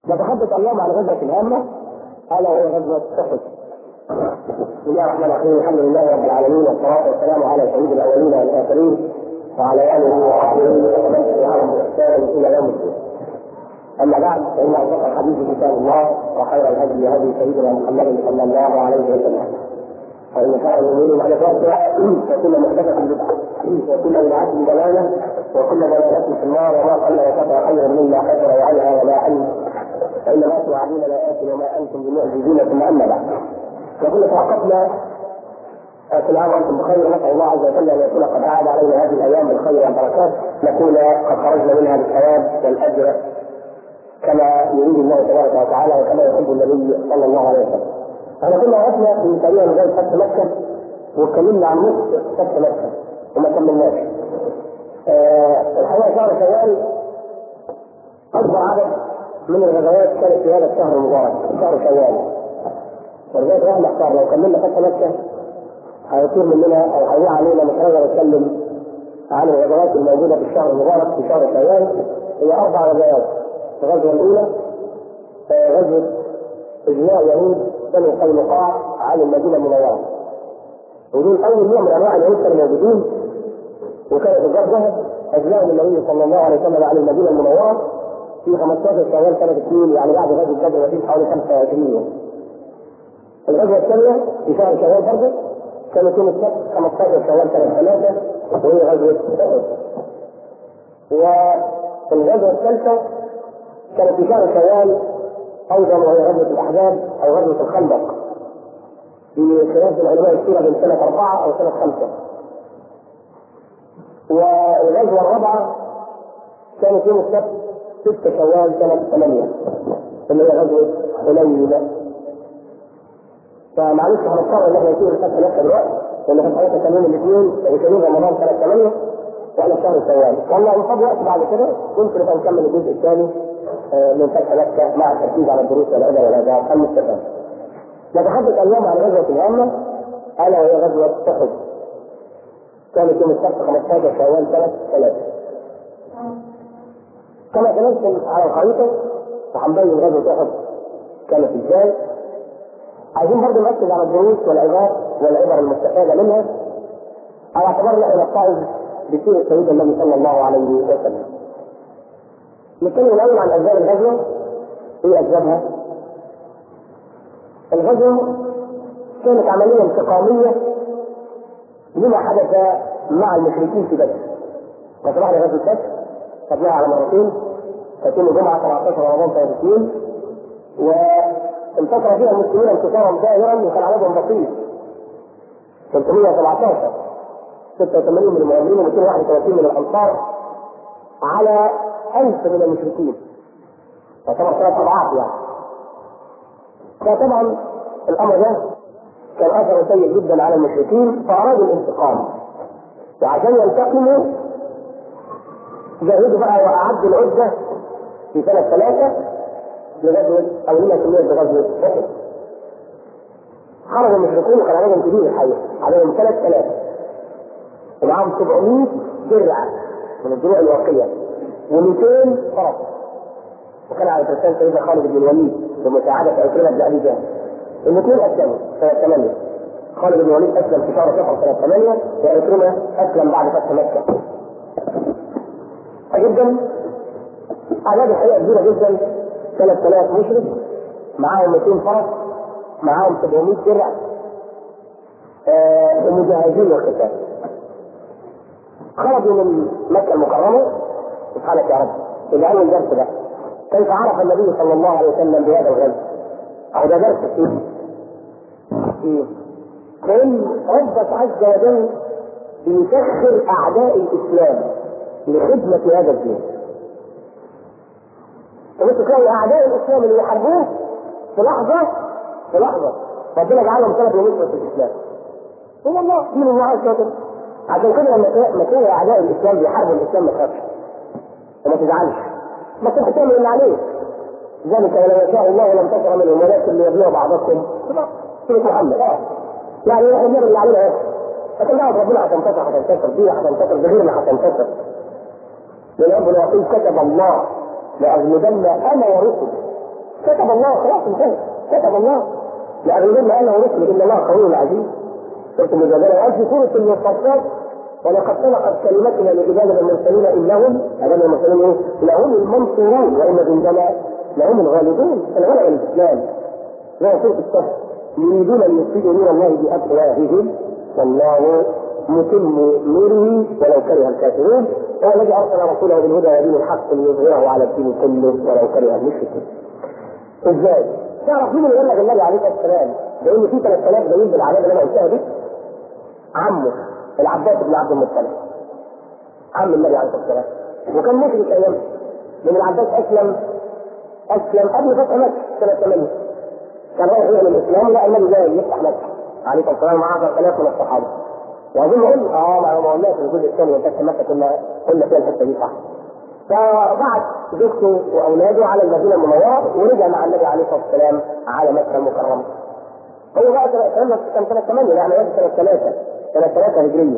نتحدث اليوم عن غزوة هامة ألا وهي غزوة أحد. بسم الله الرحمن الرحيم الحمد لله رب العالمين والصلاة والسلام على سيد الأولين والآخرين وعلى آله وصحبه ومن تبعهم بإحسان إلى يوم الدين. أما بعد فإن أصدق الحديث كتاب الله وخير الهدي هدي سيدنا محمد صلى الله عليه وسلم. فإن خير الأمور محدثاتها وكل محدثة بدعة وكل بدعة ضلالة وكل ضلالة في النار وما قل وكفى خير مما كثر وعلها وما علم فإن ما توعدون لا يأتي وما أنتم بمعجزين ثم أما بعد وكنا توقفنا كل عام وانتم بخير نسال الله عز وجل ان يكون قد اعاد علينا هذه الايام بالخير والبركات نكون قد خرجنا منها بالثواب والاجر كما يريد الله تبارك وتعالى وكما يحب النبي صلى الله عليه وسلم. احنا كنا وقفنا في تقريبا لغايه فتح مكه واتكلمنا عن نصف فتح مكه وما كملناش. أه الحقيقه شهر شوال اكبر عدد من الغزوات كانت في هذا الشهر المبارك شهر شوال. ولذلك احنا اختار لو كملنا فتح مكه هيطير مننا او هيضيع علينا مش هنقدر نتكلم عن الغزوات الموجوده في الشهر المبارك في شهر شوال هي اربع غزوات الغزوه الاولى غزوه اجلاء يهود بني قينقاع عن المدينه المنوره ودول اول نوع من انواع اليهود كانوا موجودين وكانت الغزوه اجلاء النبي صلى الله عليه وسلم عن المدينه المنوره في 15 شوال سنه 2 يعني بعد غزوه بدر وفي حوالي 25 يوم. الغزوه الثانيه في شهر شوال برضه كانت يوم السبت 15 شوال سنه 3 وهي غزوه احد. والغزوه الثالثه كانت في شهر شوال ايضا وهي غزوه الاحزاب او غزوه الخندق في خلاف العلماء السيره بين سنه اربعه او سنه خمسه. والغزوه الرابعه كانت يوم السبت 6 شوال سنه 8 اللي هي غزوه حنين فمعلش هنضطر ان احنا نسيب الفتح مكه دلوقتي لان في حياتنا كان يوم الاثنين وكان رمضان سنه 8 واحنا في شهر شوال والله يفضل وقت بعد كده ممكن نبقى نكمل الجزء الثاني من فتح مكه مع التركيز على الدروس والعبر والاداب المستفاد. نتحدث اليوم عن غزوه هامه الا وهي غزوه احد. كانت يوم السبت 15 شوال سنه 3. كما تنزل على الخريطه وهنبين غزوه احد كانت ازاي عايزين برضه نركز على الدروس والعظات والعبر المستفاده منها على اعتبار ان احنا نتعظ بسيره سيدنا النبي صلى الله عليه وسلم. نتكلم الاول عن اسباب الغزوه ايه اسبابها؟ الغزوه كانت عمليه انتقاميه لما حدث مع المشركين في بدر. وطبعا غزوه بدر خدناها على مرتين كانت يوم الجمعه 17 رمضان سنه 2 و انتصر فيها المسلمين انتصارا ظاهرا وكان عددهم بسيط 317 86 من المهاجرين و231 من الانصار على 1000 من المشركين يعتبر ثلاث اضعاف يعني فطبعا الامر ده كان اثره سيء جدا على المشركين فارادوا الانتقام وعشان ينتقموا جهزوا بقى واعدوا العده في سنه ثلاثه لغزوة أو لما سميت بغزوة أحد. خرج المشركون وكان عليهم كبير الحقيقة، عليهم ثلاث آلاف. ومعاهم 700 درع من الدروع الواقية و200 فرس. وكان على فرسان سيدنا خالد بن الوليد بمساعدة عكرمة بن أبي جهل. الاثنين أسلموا سنة 8. خالد بن الوليد أسلم في شهر صفر سنة 8 وعكرمة أسلم بعد فتح مكة. جدا أعداد الحقيقة كبيرة جدا 3000 مشرك معاهم 200 فرس معاهم 700 درع آه مجهزين والقتال خرجوا من مكة المكرمة سبحانك يا رب إلى أول درس ده كيف عرف النبي صلى الله عليه وسلم بهذا الغزو أو ده درس فيه فيه كان ربك عز وجل بيسخر أعداء الإسلام لخدمة هذا الدين وانت تلاقي اعداء الاسلام اللي يحاربوه في لحظه في لحظه ربنا جعلهم سبب ونصره في الاسلام. هو الله دين الله عز وجل. عشان كده لما لما تلاقي اعداء الاسلام بيحاربوا الاسلام ما تخافش. وما تزعلش. ما تروح تعمل اللي عليك. ذلك ولو يشاء الله لم تشر منهم ولكن ليبلغ بعضكم سورة محمد اه يعني احنا بنعمل اللي علينا بس لكن دعوة ربنا هتنتصر هتنتصر دي هتنتصر بغيرنا هتنتصر لأن ربنا يقول كتب الله لأغلبن أنا ورسلي كتب الله خلاص انتهى كتب الله لأغلبنا أنه رسل إن الله قوي عزيز سورة المجادلة في سورة المصطفات ولقد سبقت كلمتنا لعبادنا المرسلين انهم عبادنا المرسلين ايه؟ لهم المنصورون وان جندنا لهم الغالبون الغلب الاسلام زي سوره الصف يريدون ان يفسدوا نور الله بافواههم والله متم نوره ولو كره الكافرون هو الذي ارسل رسوله بالهدى ودين الحق ليظهره على الدين كله ولو كره المشركون. ازاي؟ تعرف مين اللي بلغ النبي عليه الصلاه والسلام بان في 3000 دليل بالعذاب اللي انا قلتها دي؟ عمه العباس بن عبد المطلب عم النبي عليه الصلاه والسلام وكان مشرك ايام من العباس اسلم اسلم قبل فتح مكه سنه 8 كان رايح يعمل الاسلام لا النبي جاي يفتح مكه عليه الصلاه والسلام معاه 10000 من الصحابه واظن قلنا اه ما قلناش في الجزء الثاني من فتح مكه كنا قلنا فيها الحته دي صح فبعت زوجته واولاده على المدينه المنوره ورجع مع النبي عليه الصلاه والسلام على مكه المكرمه هو بقى كان سنه 8 يعني سنه 3 سنة 3 هجرية.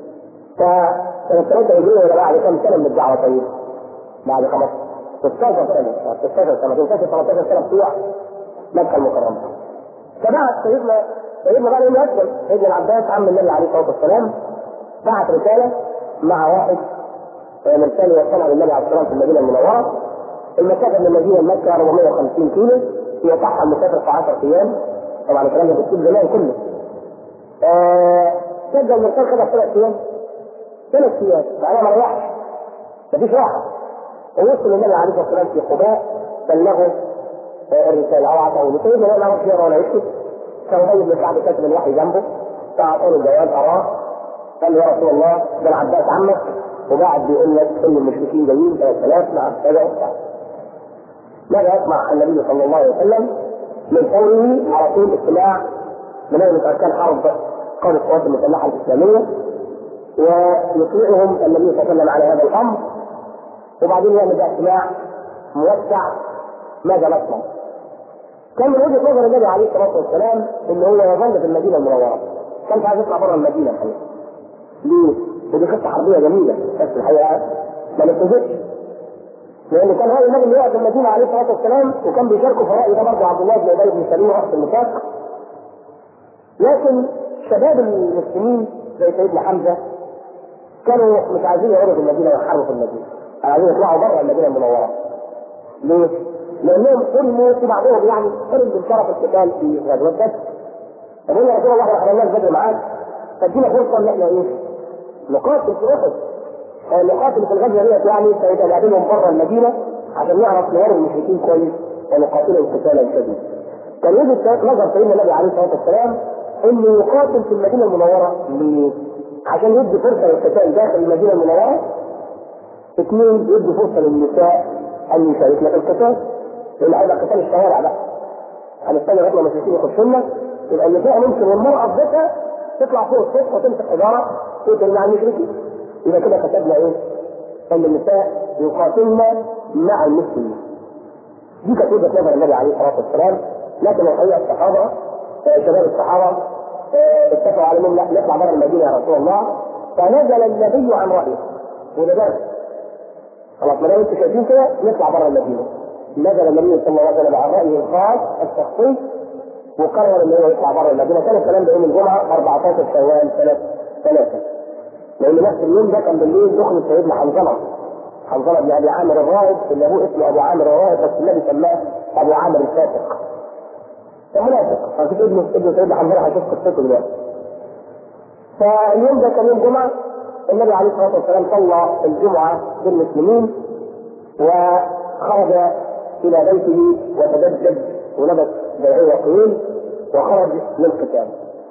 فسنة 3 هجرية ولا بعد كم سنة من الدعوة طيب؟ بعد 15 16 سنة 16 سنة 16 13 سنة بتوع مكة المكرمة. فبعت سيدنا سيدنا بقى يوم يسلم سيدنا العباس عم النبي عليه الصلاة والسلام بعت رسالة مع واحد مرسال يوصلها للنبي عليه الصلاة والسلام في المدينة المنورة المسافة من المدينة لمكة 450 كيلو يقطعها المسافر في 10 أيام طبعا الكلام ده في زمان كله. آه تبدا المرسال خدها ثلاث ايام ثلاث ايام معناها ما ريحش مفيش راحه ووصل النبي عليه الصلاه والسلام في قباء بلغوا الرساله او عطاه لسيدنا لا يعرف يقرا ولا يكتب كان ابي بن سعد كاتب الوحي جنبه فاعطاه الجواب اراه قال له يا رسول الله ده العباس عمك وقاعد بيقول لك ان المشركين جايين 3000 مع كذا وبتاع ماذا يسمع النبي صلى الله عليه وسلم من قوله على طول اجتماع من اركان حرب قام القوات المسلحه الاسلاميه ويطيعهم النبي صلى الله عليه وسلم على هذا الامر وبعدين يعمل بقى اجتماع موسع ماذا نصنع؟ كان من وجهه نظر النبي عليه الصلاه والسلام ان هو يظل في المدينه المنوره كان عايز يطلع بره المدينه الحقيقه ليه؟ ودي خطه حربيه جميله بس الحقيقه ما نتفقش لان كان هذا النبي اللي يقعد في المدينه عليه الصلاه والسلام وكان بيشاركوا في الراي ده برضه عبد الله بن ابي بن سلول رأس الميثاق لكن شباب المسلمين زي سيدنا حمزه كانوا مش عايزين يقعدوا في المدينه ويحاربوا في المدينه عايزين يطلعوا بره المدينه المنوره ليه؟ لانهم حرموا في بعضهم يعني حرم من شرف القتال في غزوه بدر فقال يا رسول الله احنا خليناش بدر معاك فادينا فرصه ان احنا ايه؟ نقاتل في احد نقاتل في الغزوه ديت يعني سيبقى نقابلهم بره المدينه عشان نعرف نوري المشركين كويس ونقاتلهم قتالا شديدا. كان وجهه نظر سيدنا النبي عليه الصلاه والسلام انه يقاتل في المدينه المنوره ليه؟ عشان يدي فرصه للقتال داخل المدينه المنوره اثنين يدي فرصه للنساء ان يشاركن في القتال لان هذا قتال الشوارع بقى هنستنى لغايه ما المشركين يخشوا لنا يبقى النساء ممكن والمراه في بيتها تطلع فوق السطح وتمسك حجاره تقتل مع المشركين يبقى كده كتبنا ايه؟ ان النساء يقاتلن مع المسلمين دي كانت وجهه نظر النبي عليه الصلاه والسلام لكن الحقيقه الصحابه شباب الصحابه اتفقوا على انهم لا نطلع بره المدينه يا رسول الله فنزل النبي عن رايه وده درس خلاص ما دام انتم شايفين كده نطلع بره المدينه نزل النبي صلى الله عليه وسلم عن رايه الخاص الشخصي وقرر ان هو يطلع بره المدينه كان الكلام ده يوم الجمعه 14 شوال سنه ثلاثه لان نفس اليوم ده كان بالليل دخل سيدنا حنظله حنظله بن ابي عامر الراهب اللي ابوه اسمه ابو عامر الراهب بس النبي سماه ابو عامر الفاسق منافق فشوف ابن ابن سيدنا حنظله هشوف قصته دلوقتي فاليوم ده كان يوم جمعه النبي عليه الصلاه والسلام صلى الجمعه بالمسلمين وخرج الى بيته وتدجج ولبس درعيه طويل وخرج للقتال.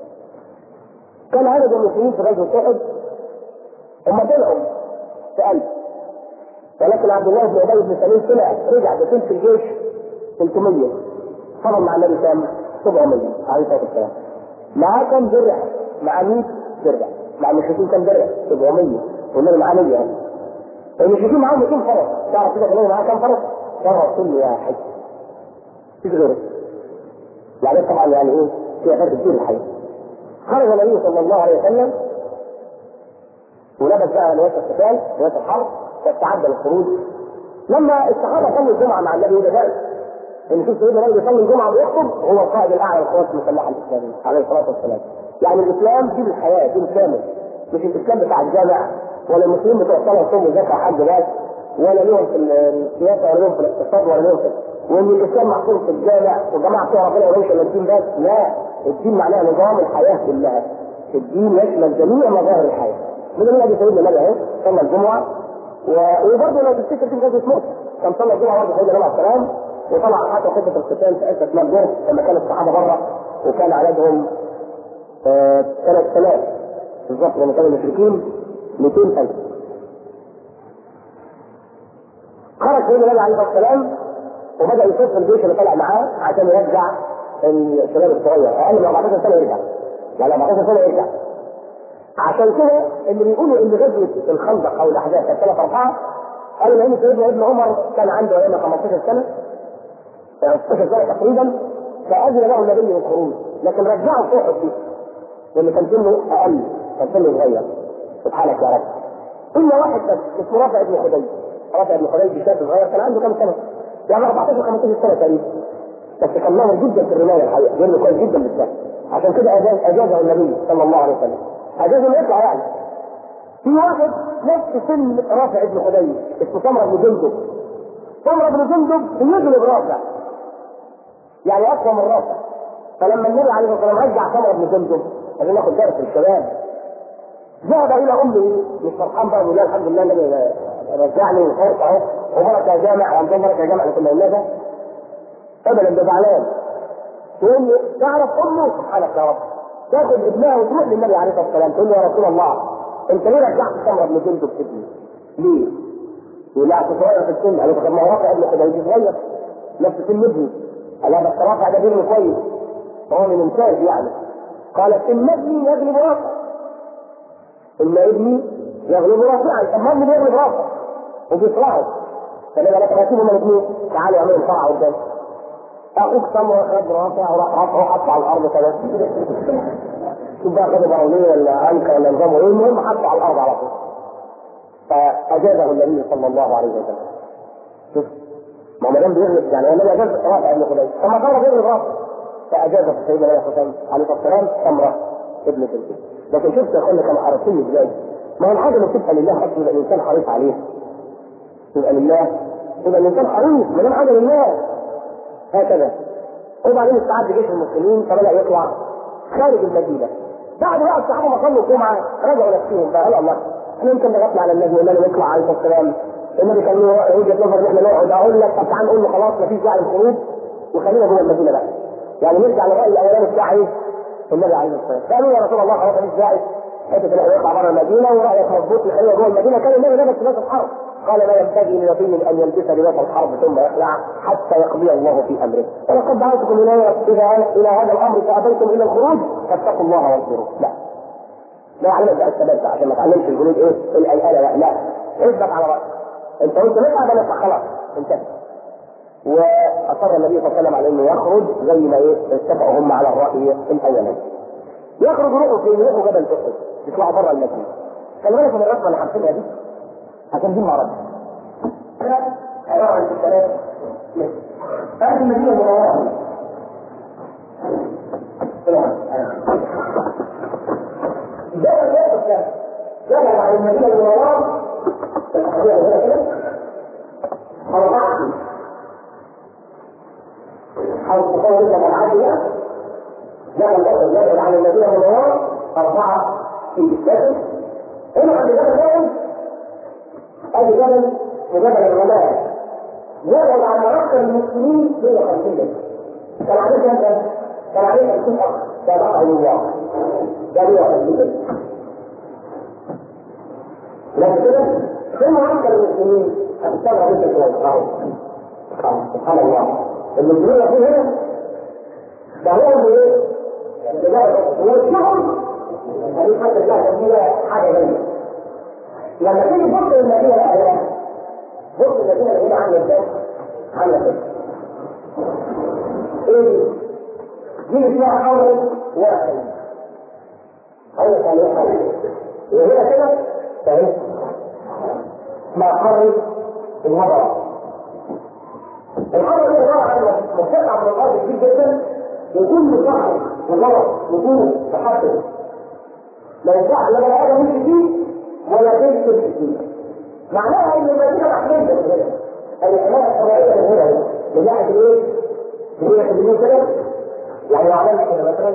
كان عدد المسلمين في غزوه احد هم طلعوا في ألف ولكن عبد الله بن ابي بن سلول طلع رجع بثلث الجيش 300 فضل مع النبي كام؟ 700 عليه الصلاه والسلام. معاه كم درع؟ معاه 100 درع. مع المشركين كم درع؟ 700 والنبي معاه 100 يعني. المشركين معاهم 200 فرس تعرف كده النبي معاه كم فرس؟ فرس كل واحد. مفيش غيره. يعني طبعا يعني ايه؟ فيها فرق كتير الحقيقه. خرج النبي صلى الله عليه وسلم ولبس بقى لباس القتال لباس الحرب واستعد للخروج لما الصحابه صلوا الجمعه مع النبي وده درس ان شوف سيدنا النبي بيصلي الجمعه ويخطب هو القائد الاعلى للقوات المسلحه الاسلاميه عليه الصلاه والسلام يعني الاسلام دين الحياه دين كامل مش الاسلام بتاع الجامع ولا المسلمين بتوع صلاه وصوم وزكاه حج بس ولا لهم في السياسه ولا لهم في الاقتصاد ولا لهم في وان الاسلام محصور في الجامع وجماعه بتوع ربنا وليس الدين بس لا الدين معناه نظام الحياه كلها الدين يشمل جميع مظاهر الحياه من اللي ادي سيدنا النبي اهو صلى الجمعه وبرضه لو تفتكر في غزوه مؤتة كان صلى الجمعه برضه سيدنا النبي عليه السلام وطلع حتى خطه القتال في اسس اسمها الجرف لما كان الصحابه بره وكان عددهم ثلاث آلاف بالظبط لما كانوا المشركين 200000 خرج سيدنا النبي عليه الصلاه والسلام وبدا يشوف الجيش اللي طلع معاه عشان يرجع الشباب الصغير اقل من 14 سنه يرجع يعني 14 سنه يرجع عشان كده اللي بيقولوا ان غزوه الخندق او الاحزاب كانت ثلاث اربعه قالوا لان سيدنا ابن عمر كان عنده ايام 15 سنه 16 سنه تقريبا فاذن له النبي بالخروج لكن رجعه في احد دي لان كان سنه اقل كان سنه صغير سبحانك يا رب الا واحد بس اسمه رافع بن خديج رافع بن خديج شاب صغير كان عنده كام سنه؟ يعني 14 15 سنه تقريبا بس كان ماهر جدا في الرمايه الحقيقه بيرمي كويس جدا بالذات عشان كده أجاز اجازه النبي صلى الله عليه وسلم اجازه انه يطلع يعني في واحد نفس سن رافع بن خديج اسمه سمره بن جندب سمره بن جندب بيغلب رافع يعني اقوى من رافع فلما النبي عليه الصلاه والسلام رجع سمره بن جندب عشان ناخد درس الشباب ذهب الى امه مش فرحان بقى بيقول الحمد لله النبي رجعني وفرت اهو وبركه يا جامع وعندهم بركه يا جامع اللي كنا قلناها ابدا ده زعلان تقول له تعرف امه سبحانك يا رب تاخد ابنها وتروح للنبي عليه الصلاه والسلام تقول له يا رسول الله انت ليه رجعت سمره بن جندب ابني؟ ليه؟ يقول لا صغير في السن قال له طب ما هو رافع ابن خديج صغير نفس سن ابني قال لا بس رافع ده بيرمي كويس هو من ممتاز يعني قالت ان ابني يغلب رافع ان ابني يغلب رافعا طب ما ابني بيغلب رافع وبيصلحه فلما لك هاتيهم من الاثنين تعالوا اعملوا فرع قدام اخوك سمره خد رافع وراح رافعه حطه على الارض كده شوف بقى خد براونيه ولا انكر ولا نظامه ايه المهم حطه على الارض على طول فاجازه النبي صلى الله عليه وسلم شوف ما هو ما دام بيغلب يعني هو النبي اجاز رافع ابن خديج طب ما سمره بيغلب رافع فاجازه سيدنا النبي عليه الصلاه والسلام سمره ابن خديج لكن شفت يا اخوانا كانوا حريصين ازاي ما هو الحاجه اللي بتبقى لله اصلا يبقى الانسان حريص عليها يبقى لله يبقى الانسان حريص ما دام حاجه لله هكذا وبعدين استعد جيش المسلمين فبدا يطلع خارج المدينه بعد بقى الصحابه ما صلوا الجمعه رجعوا نفسهم فقال الله احنا يمكن ضغطنا على النبي ولا نطلع عليه الصلاه والسلام النبي كان له وجهه نظر ان احنا نقعد اقول لك طب تعال نقول له خلاص مفيش داعي للخروج وخلينا جوه المدينه بقى يعني نرجع للراي الاولاني بتاع ايه؟ النبي عليه الصلاه والسلام قالوا يا رسول الله خلاص مفيش داعي حته ان يطلع بره المدينه ورايك مضبوط نخليه جوه المدينه كان النبي لابس لباس الحرب قال لا ينبغي لنبي ان يلبس لباس الحرب ثم يخلع حتى يقضي الله في امره ولقد دعوتكم الى الى الى هذا الامر فابيتم الى الخروج فاتقوا الله واصبروا لا لا علمك بقى الثبات عشان ما تعلمش الجنود ايه الايقاله لا لا اثبت على رايك انت قلت نطلع ده نطلع خلاص انتهى واصر النبي صلى الله عليه وسلم على انه يخرج زي ما ايه اتفقوا هم على الراي الاولاني يخرج روحه فين؟ روحه جبل احد يطلعوا بره المدينه خلي بالك من الرسمه اللي حاطينها دي عشان دي معرض عباره عن ثلاث هذه المدينه المنوره جبل احد جبل عن المدينه المنوره الحديث هنا كده أربعة أو تصور أنت العادية جبل أحد جبل عن المدينة المنورة أربعة في الجبل هنا عند جبل أحد أدي جبل وجبل الغمام جبل على أكثر المسلمين 150 جبل كان عليه كم كان عليه 50 أخ كان أخ الله ده 150 جبل لكن كده ثم أكثر المسلمين هتستمع انت شوية سبحان الله المسلمين فيه هنا ده هو ايه؟ والشغل هذه حتى الله فيها حاجة جميلة لما تيجي تبص للمدينة الأولى بص المدينة اللي هنا عاملة ازاي؟ عاملة كده ايه دي فيها حول واحد حول ثانية حول وهنا كده فاهم ما قرب الوضع الحرب دي عباره عن مقطع من الارض كبير جدا وكل صخر وغلط نجوم تحدث لا ينفعش لا بني ادم يمشي فيه ولا بنت تمشي فيه معناها ان المدينه محميه من هنا الحمايه الحمائيه من هنا من ناحيه الايه؟ من ناحيه اليمين كده يعني لو عملنا كده مثلا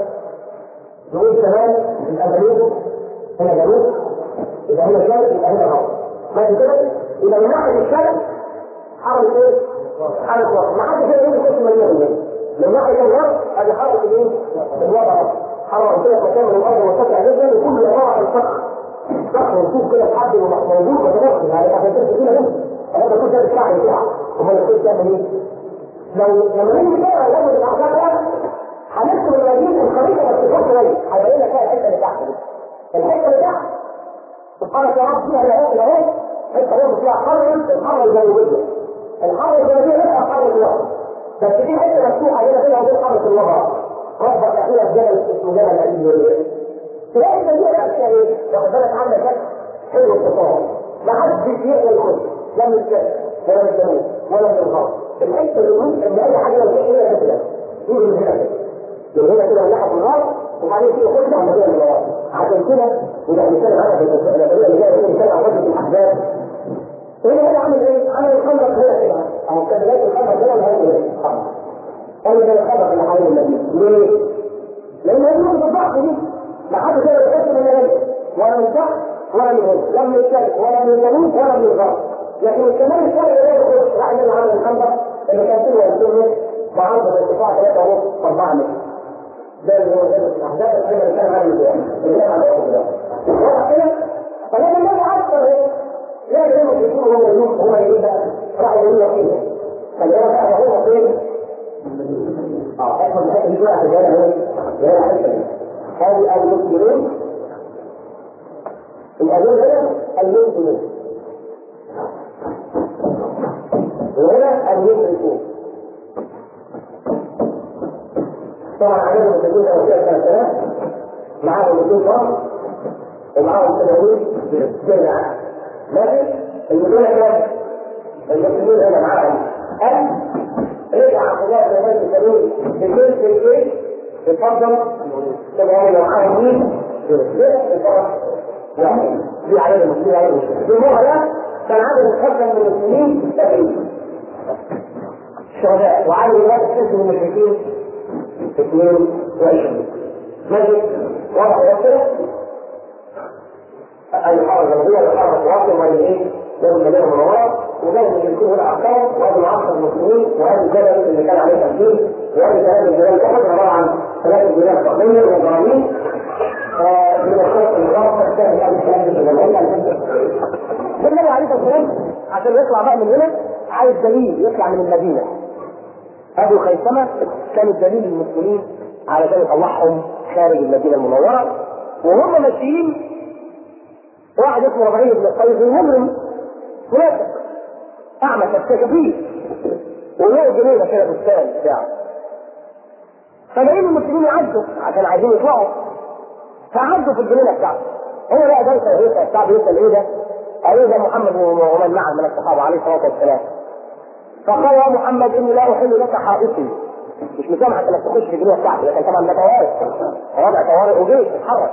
نقول شمال يبقى جنوب هنا جنوب يبقى هنا شمال يبقى هنا غرب ماشي كده يبقى من ناحيه الشمال حرب ايه؟ حرب وسط ما حدش يقول لي كنت مليون من ناحيه الغرب ادي حرب ايه؟ الوضع حرب كده مكان من الارض مرتفع جدا وكل عباره عن صخر صخر وشوف كده لحد ما موجود متنفذ يعني عشان تمشي فينا بس هذا كل ده بتاع بتاع امال الكل تعمل ايه؟ لو لما نيجي بقى نعمل الاعداد ده هنكتب المدينه الخريطه بس تكون كويس هيبين لك الحته اللي تحت دي الحته اللي تحت سبحانك يا رب فيها العين العين حته برضه فيها حر الحر الجنوبيه الحر الجنوبيه لسه حر الوسط بس في حته مفتوحه هنا بينها وبين حر الوسط ربك فيها جبل اسمه جبل الأبي تلاقي الجميع الأشياء ايه؟ واخد بالك عندك كده حلو التصور ما حدش يقدر يخش لا من الشرق ولا من الجنوب ولا من الغرب الحته اللي يقول ان اي حاجه لو جت هنا كده يجي من هنا كده من هنا كده ناحيه الغرب وبعدين في يخش على المدينه من الغرب عشان كده يبقى بنتكلم عنها في الادبيه اللي جايه بنتكلم عن غزوه الاحزاب هنا هنا عامل ايه؟ عامل الخندق هنا كده اهو كان بدايه الخندق هنا وهي هنا قال ده الخندق اللي حوالين المدينه ليه؟ لان هي نقطه الضعف دي ما حد كده يحس من هنا ولا من تحت ولا من هنا لا من الشرق ولا من الجنوب ولا من الغرب لكن الشمال الشرقي لا يخش راح يعمل عمل الخندق اللي كان فيه يسمى بعرض الارتفاع 3 ونص 4 متر ده اللي هو ده الاحداث اللي كان عامل ازاي اللي كان عامل ازاي واضح كده فلما النبي عبر ايه لا يوم يكون هو يوم هو يقول بقى راح يقول له فيه فالجواب بقى هو فين اه احنا بنحب نقول على الجواب ايه هذه المسلمين الأدلة هنا المسلمين وهنا المشركون طبعا عليهم المسلمين او فيها ثلاث آلاف معاهم 200 فرد ومعاهم تلاميذ جمع ماشي المدينة كام؟ المسلمين هنا معاهم ألف رجع عبد الله بن ابي سلول بالليل في الجيش اتفضل تبقى لو معاهم مين؟ يعني دي عدد المسلمين عدد المسلمين بالمرة ده كان عدد الخمسة من المسلمين سبعين شهداء وعدد الناس من المشركين اثنين وعشرين ماشي واضح يا كده اي حركه موضوع الحركه واصل بين ايه؟ بين المدينه المنوره وبين المشركين والاعقاب وادي معسكر المسلمين وادي الجبل اللي كان عليه تمثيل وادي ثلاث جبال احد عباره عن ثلاث جبال فضيه وابراهيم من الخلق الغرب الثاني النبي عليه الصلاه والسلام عشان يطلع بقى من هنا عايز دليل يطلع من المدينه ابو خيثمه كان الدليل للمسلمين علشان يطلعهم خارج المدينه المنوره وهم ماشيين واحد اسمه ربعي بن القيس المجرم منافق اعمى كفيه وله جنينه كده بستان بتاعه فلاقيين المسلمين يعدوا عشان عايزين يطلعوا فعدوا في الجنينه بتاعته هنا بقى ده هيك الشعب يسال ايه ده؟ قالوا ده محمد ومن معه من الصحابه عليه الصلاه والسلام فقال يا محمد اني لا احل لك حائطي مش مسامحك انك تخش في الجنينه بتاعتي لكن طبعا ده طوارئ وضع طوارئ وجيش اتحرك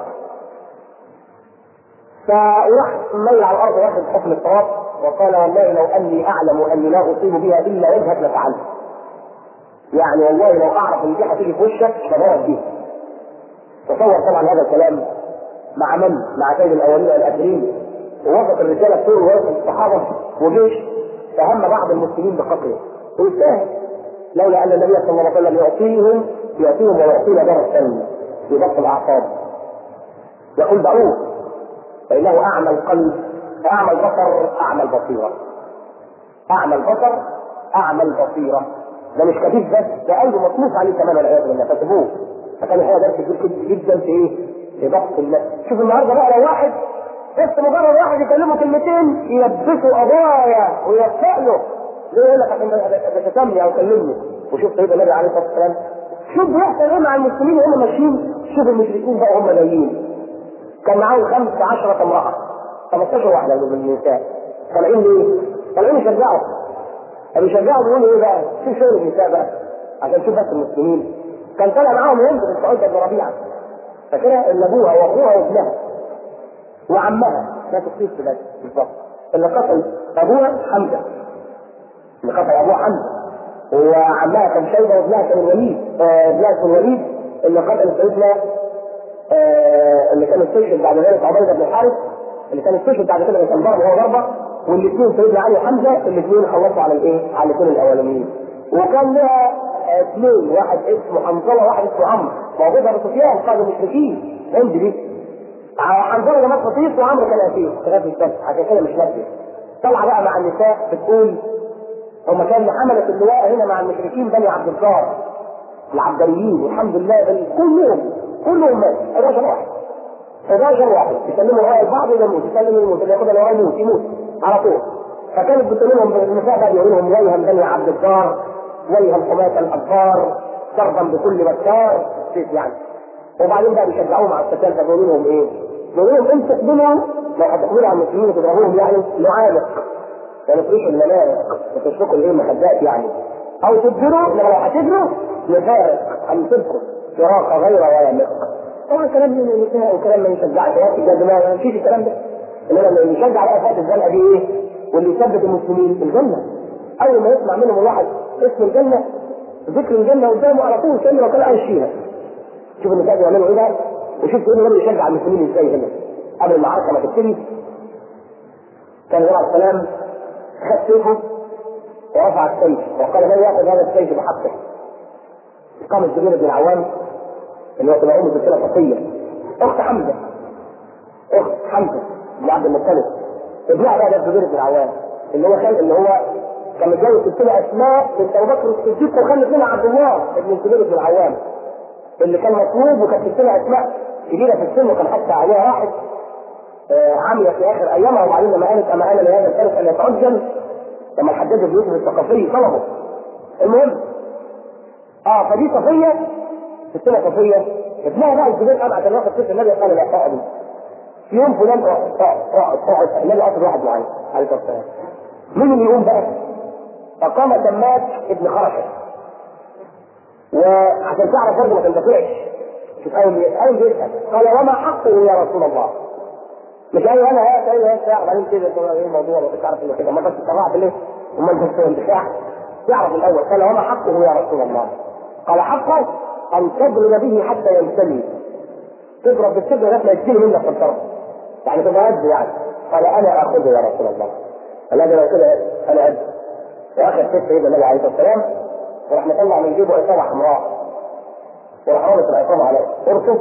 فراح ميل على الارض واخد حكم الطواف وقال والله لو اني اعلم اني لا اصيب بها الا وجهك لفعلت يعني والله لو اعرف ان دي هتيجي في وشك لبوظ بيها تصور طبعا هذا الكلام مع من؟ مع سيد الاولين والاخرين ووقف الرجاله كتير ووقف الصحابه وجيش فهم بعض المسلمين بقتله ويستاهل لولا ان النبي صلى الله عليه وسلم يعطيهم يعطيهم ويعطينا دار السلم في ضبط الاعصاب يقول دعوه فانه اعمى القلب اعمى البصر اعمى البصيره اعمى البصر اعمى البصيره ده مش كفيف بس ده قلبه مصروف عليه كمان والعياذ بالله فسيبوه فكان الحقيقه درس كبير جدا في ايه؟ في ضبط الناس شوف النهارده بقى لو واحد بس مجرد واحد يكلمه كلمتين يلبسه قضايا ويوفق له ليه يقول لك عشان بتسمي او كلمني وشوف سيدنا النبي عليه الصلاه والسلام شوف بيحصل ايه مع المسلمين وهم ماشيين شوف المشركين بقى وهم جايين كان معاهم خمس عشرة امرأة 15 واحدة من النساء طالعين ليه؟ طالعين يشجعوا فبيشجعوا بيقولوا ايه بقى؟ شوف شغل النساء بقى عشان تشوف بس المسلمين كان طالع معاهم هند بنت عتبه بن ربيعه فاكرها ان ابوها واخوها وابنها وعمها لا تخصيص بس بالظبط اللي قتل ابوها حمزه اللي قتل ابوها حمزه وعمها كان شيبه وابنها كان الوليد آه، ابنها كان الوليد اللي قتل سيدنا آه، اللي كان استشهد بعد ذلك عبيده بن الحارث اللي كان استشهد بعد كده كان ضرب وهو ضربه والاثنين سيدنا علي وحمزه الاثنين خلصوا على الايه؟ على الاثنين الاولانيين وكان لها اثنين واحد اسمه حنظله وواحد اسمه عمرو موجود ابو سفيان قائد المشركين هند دي حنظله ده مات خطيف وعمرو كان اسير شغال في السبت عشان كده مش نفسي طلع بقى مع النساء بتقول هم كان حملة اللواء هنا مع المشركين بني عبد الجار العبدريين والحمد لله بل كلهم كلهم مات 11 واحد 11 واحد يسلموا وراء البعض يموت يسلموا يموت اللي ياخد اللي وراه يموت يموت على طول فكانت بتقول لهم النساء بقى بيقول لهم ويها بني عبد الجار ويها الحماة الأبصار ضربا بكل بكار سيف يعني وبعدين بقى بيشجعوهم على القتال فبيقولوا لهم ايه؟ بيقولوا لهم انتوا تقبلوا لو هتقبلوا على المسلمين وتضربوهم يعني نعانق يعني تريش المنارق وتشفقوا الايه المخدات يعني او تجبروا لو هتجروا نفارق هنسيبكم فراق غير ويمق طبعا كلام من النساء وكلام ما يشجعش يا ده ما فيش الكلام ده انما اللي يشجع بقى فات الزنقه دي ايه؟ واللي يثبت المسلمين الجنه اول ما يسمع منهم الواحد اسم الجنه ذكر الجنه قدامه على طول كانه لو كان عايش فيها شوف النساء بيعملوا ايه بقى وشوف ايه اللي يشجع المسلمين ازاي هنا قبل المعركه ما تبتدي كان النبي عليه السلام خد سيفه ورفع السيف وقال من ياخذ هذا السيف بحقه قام الزبير بن العوام اللي هو تبع امه سلسله صفيه اخت حمزه اخت حمزه بن عبد المطلب ابنها بقى ده الزبير بن العوام اللي هو خال اللي هو كان متجوز سلسله اسماء بنت ابو بكر الصديق وخلف منها عبد الله ابن الزبير بن العوام اللي كان مطلوب وكانت سلسله اسماء كبيره في السن وكان حتى عليها واحد آه، عاميه في اخر ايامها وبعدين لما قالت اما انا لهذا الفرس ان يتعجل لما الحجاج بن يوسف الثقفي طلبه المهم اه فدي صفيه ستنا صفيه ابنها بقى الزبير قال عشان ياخد سيف النبي قال لا اقعد في يوم فلان اقعد اقعد اقعد النبي قصد واحد معين عليه الصلاه والسلام مين اللي يقوم بقى؟ فقام تماك ابن خرشه وعشان تعرف برضه ما تندفعش شوف اول اول بيسال قال وما حقه يا رسول الله؟ مش ايوه انا هات ايوه هات ساعه بعدين كده تقول ايه الموضوع مش عارف انه كده ما كنتش طلعت ليه؟ امال انت اندفاع يعرف الاول قال وما حقه يا رسول الله؟ قال حقه ان تضرب به حتى ينتمي تضرب بالسجن لغايه ما يجيله منك في الطرف يعني تبقى قد يعني قال انا اخذه يا رسول الله قال انا كده انا قد واخر سيف سيدنا النبي عليه الصلاه والسلام وراح مطلع من جيبه عصابه حمراء وراح رابط العصابه على قرصه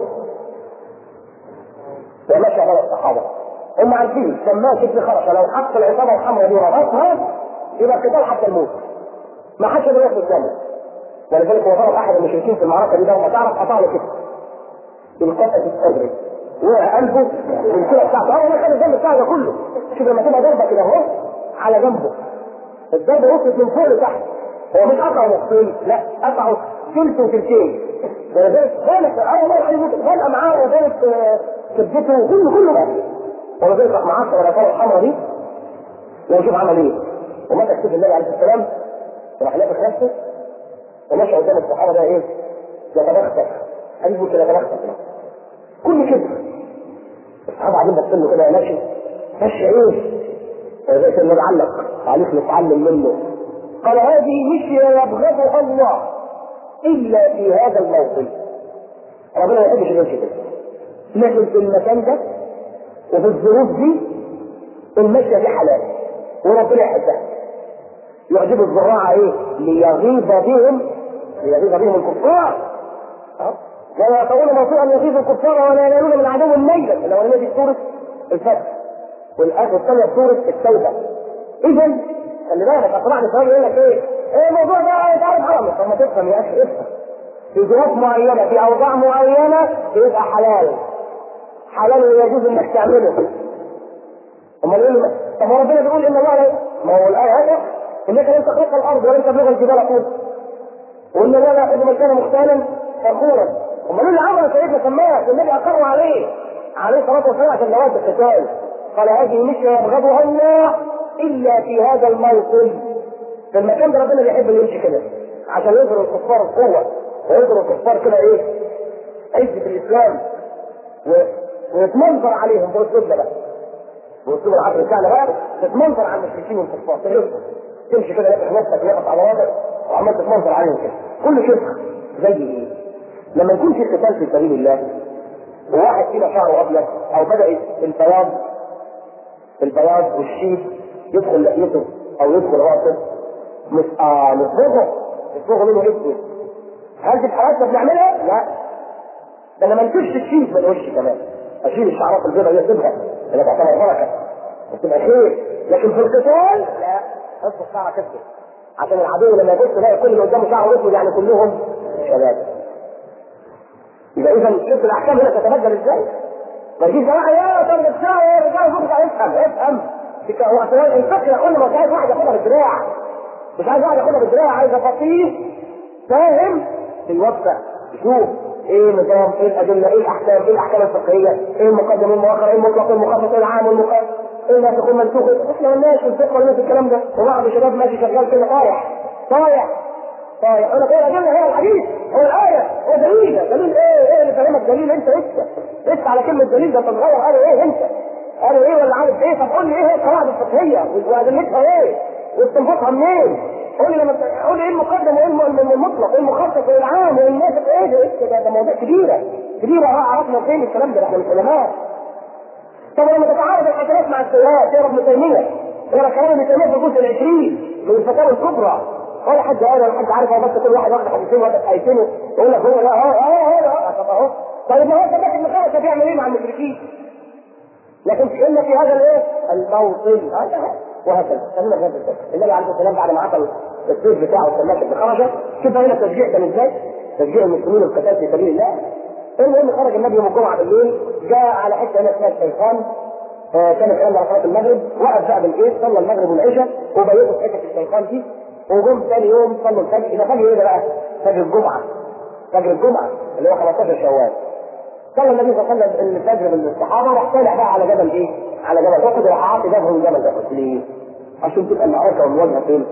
ومشى على الصحابه هم عارفين سماه ابن خرشه لو حط العصابه الحمراء دي وربطها يبقى قتال حتى الموت ما حدش يقدر ياخد الجنه ولذلك هو ضرب احد المشركين في المعركه دي لما تعرف قطع له كده بالقطعه الصدر وقع قلبه بالكلى بتاعته اه والله كان الدم بتاعه ده كله شوف لما تبقى ضربه كده اهو على جنبه الضربه وصلت من فوق لتحت هو مش قطعه نصين لا قطعه ثلث وثلثين ولذلك كانت اه والله يحيي فجأة معاه وذلك كبدته كله كله بقى ولذلك راح معاه الرسالة الحمراء دي وشوف عمل ايه ومسك سيف النبي عليه السلام وراح لافف نفسه ومشى قدام الصحابه ده ايه؟ يتبختر قلبه كده يتبختر كل كده الصحابه قاعدين باصين له كده ماشي ماشي ايه؟ ولذلك النبي علق عليك نتعلم منه قال هذه مشية يبغضها الله إلا في هذا الموطن ربنا ما يحبش يمشي كده لكن في المكان ده وفي الظروف دي المشية دي حلال وربنا يحبها يعجب الزراعة ايه؟ ليغيظ بهم ليغيظ بهم الكفار ها؟ ولا يطعون موضوعا يغيظ الكفار ولا ينالون من عدو ميلا الاولانيه دي سوره الفتح والاخر الثانيه سوره التوبه اذا خلي بالك اطلعني سؤال يقول لك ايه؟ ايه الموضوع ده تعرف حرام طب ما تفهم يا اخي افهم في ظروف معينه في اوضاع معينه بيبقى حلال حلال ويجوز انك تعمله امال ايه طب ما ربنا بيقول ان الله لا ما هو الايه هذا انك لن تخلق الارض ولن تبلغ الجبال طول وان الله لا يحب من كان مختالا فخورا امال ايه اللي عمل سيدنا سماه والنبي اقر عليه عليه الصلاه والسلام عشان جواز القتال قال هذه مشيه يبغضها الله الا في هذا الموطن في المكان ده ربنا بيحب اللي يمشي كده عشان يظهر الكفار القوه ويظهر الكفار كده ايه عزه الاسلام و... ويتمنظر عليهم باسلوب ده بقى باسلوب العصر بتاعنا بقى تتمنظر على المشركين والكفار تهزهم تمشي كده لابس نفسك لابس على وضعك وعمال تتمنظر عليهم كده كل شرك زي ايه؟ لما يكون في قتال في سبيل الله وواحد فينا شعره ابيض او بدا البياض البياض والشيب يدخل لحيته او يدخل راسه مش اه نصبغه نصبغه منه اسود هل دي الحركه بنعملها؟ لا ده انا ما انتجش الشيب من وشي كمان اشيل الشعرات البيضاء دي اسيبها اللي تعتبر بركه وتبقى خير لكن في القتال لا اصبغ شعرك اسود عشان العدو لما يبص يلاقي كل اللي قدامه شعره اسود يعني كلهم شباب يبقى اذا شوف الاحكام هنا تتبدل ازاي؟ ما تجيش جماعه يا طب الشعر يا رجال فوق افهم افهم هو اعتراض الفكره كل ما مش عايز واحد ياخدها بالدراع مش عايز واحد ياخدها بالدراع عايز فقيه فاهم بيوفق يشوف ايه النظام ايه الادله ايه الاحكام ايه الاحكام الفقهيه ايه المقدم ايه المؤخر ايه المطلق ايه المخصص ايه العام والمقدم ايه ما تكون منسوخ احنا مالناش في الفقه ولا في الكلام ده وبعض الشباب ماشي شغال كده طايح طايح طايح انا كده الادله هي الحديث هو الايه هو دليل دليل ايه ايه اللي فاهمك دليل انت لسه لسه على كلمه دليل ده تتغير قالوا ايه انت قالوا ايه ولا عارف ايه طب قول لي ايه هي القواعد الفقهيه وادلتها ايه واستنباطها منين قول لي لما قول لي ايه المقدم وايه المطلق وايه المخصص وايه العام وايه الناسخ ايه ده ايه ده ده موضوع كبيره كبيره اه عرفنا فين الكلام ده احنا مش علماء طب لما تتعارض الحسنات مع السيئات تقرا ابن تيميه تقرا كلام ابن تيميه في الجزء العشرين من الفتاوى الكبرى ولا حد قال ولا حد عارف هو بس كل واحد واخد حديثين واخد ايتين يقول لك هو لا اهو اهو اهو طب اهو طيب ما هو ثبت ابن خالد بيعمل ايه مع المشركين؟ لكن إن في هذا الايه؟ الموطن وهكذا خلينا في هذا الفكر النبي عليه السلام بعد ما عقل السيف بتاعه سماك بن خرجه شوف هنا التشجيع كان ازاي؟ تشجيع المسلمين والقتال في سبيل الله المهم خرج النبي يوم الجمعه بالليل جاء على حته هنا اسمها الشيطان آه كان الكلام على صلاه المغرب وقف بقى بالجيش صلى المغرب والعشاء وبيته في حته الشيطان دي وجم ثاني يوم صلوا الفجر اذا فجر ايه ده بقى؟ فجر الجمعه فجر الجمعه اللي هو 15 شوال صلى النبي صلى الله عليه وسلم الفجر بالصحابه وراح طالع بقى على جبل ايه؟ على جبل احد وراح عاطي جبهه من جبل احد ليه؟ عشان تبقى المعركه والمواجهه فين؟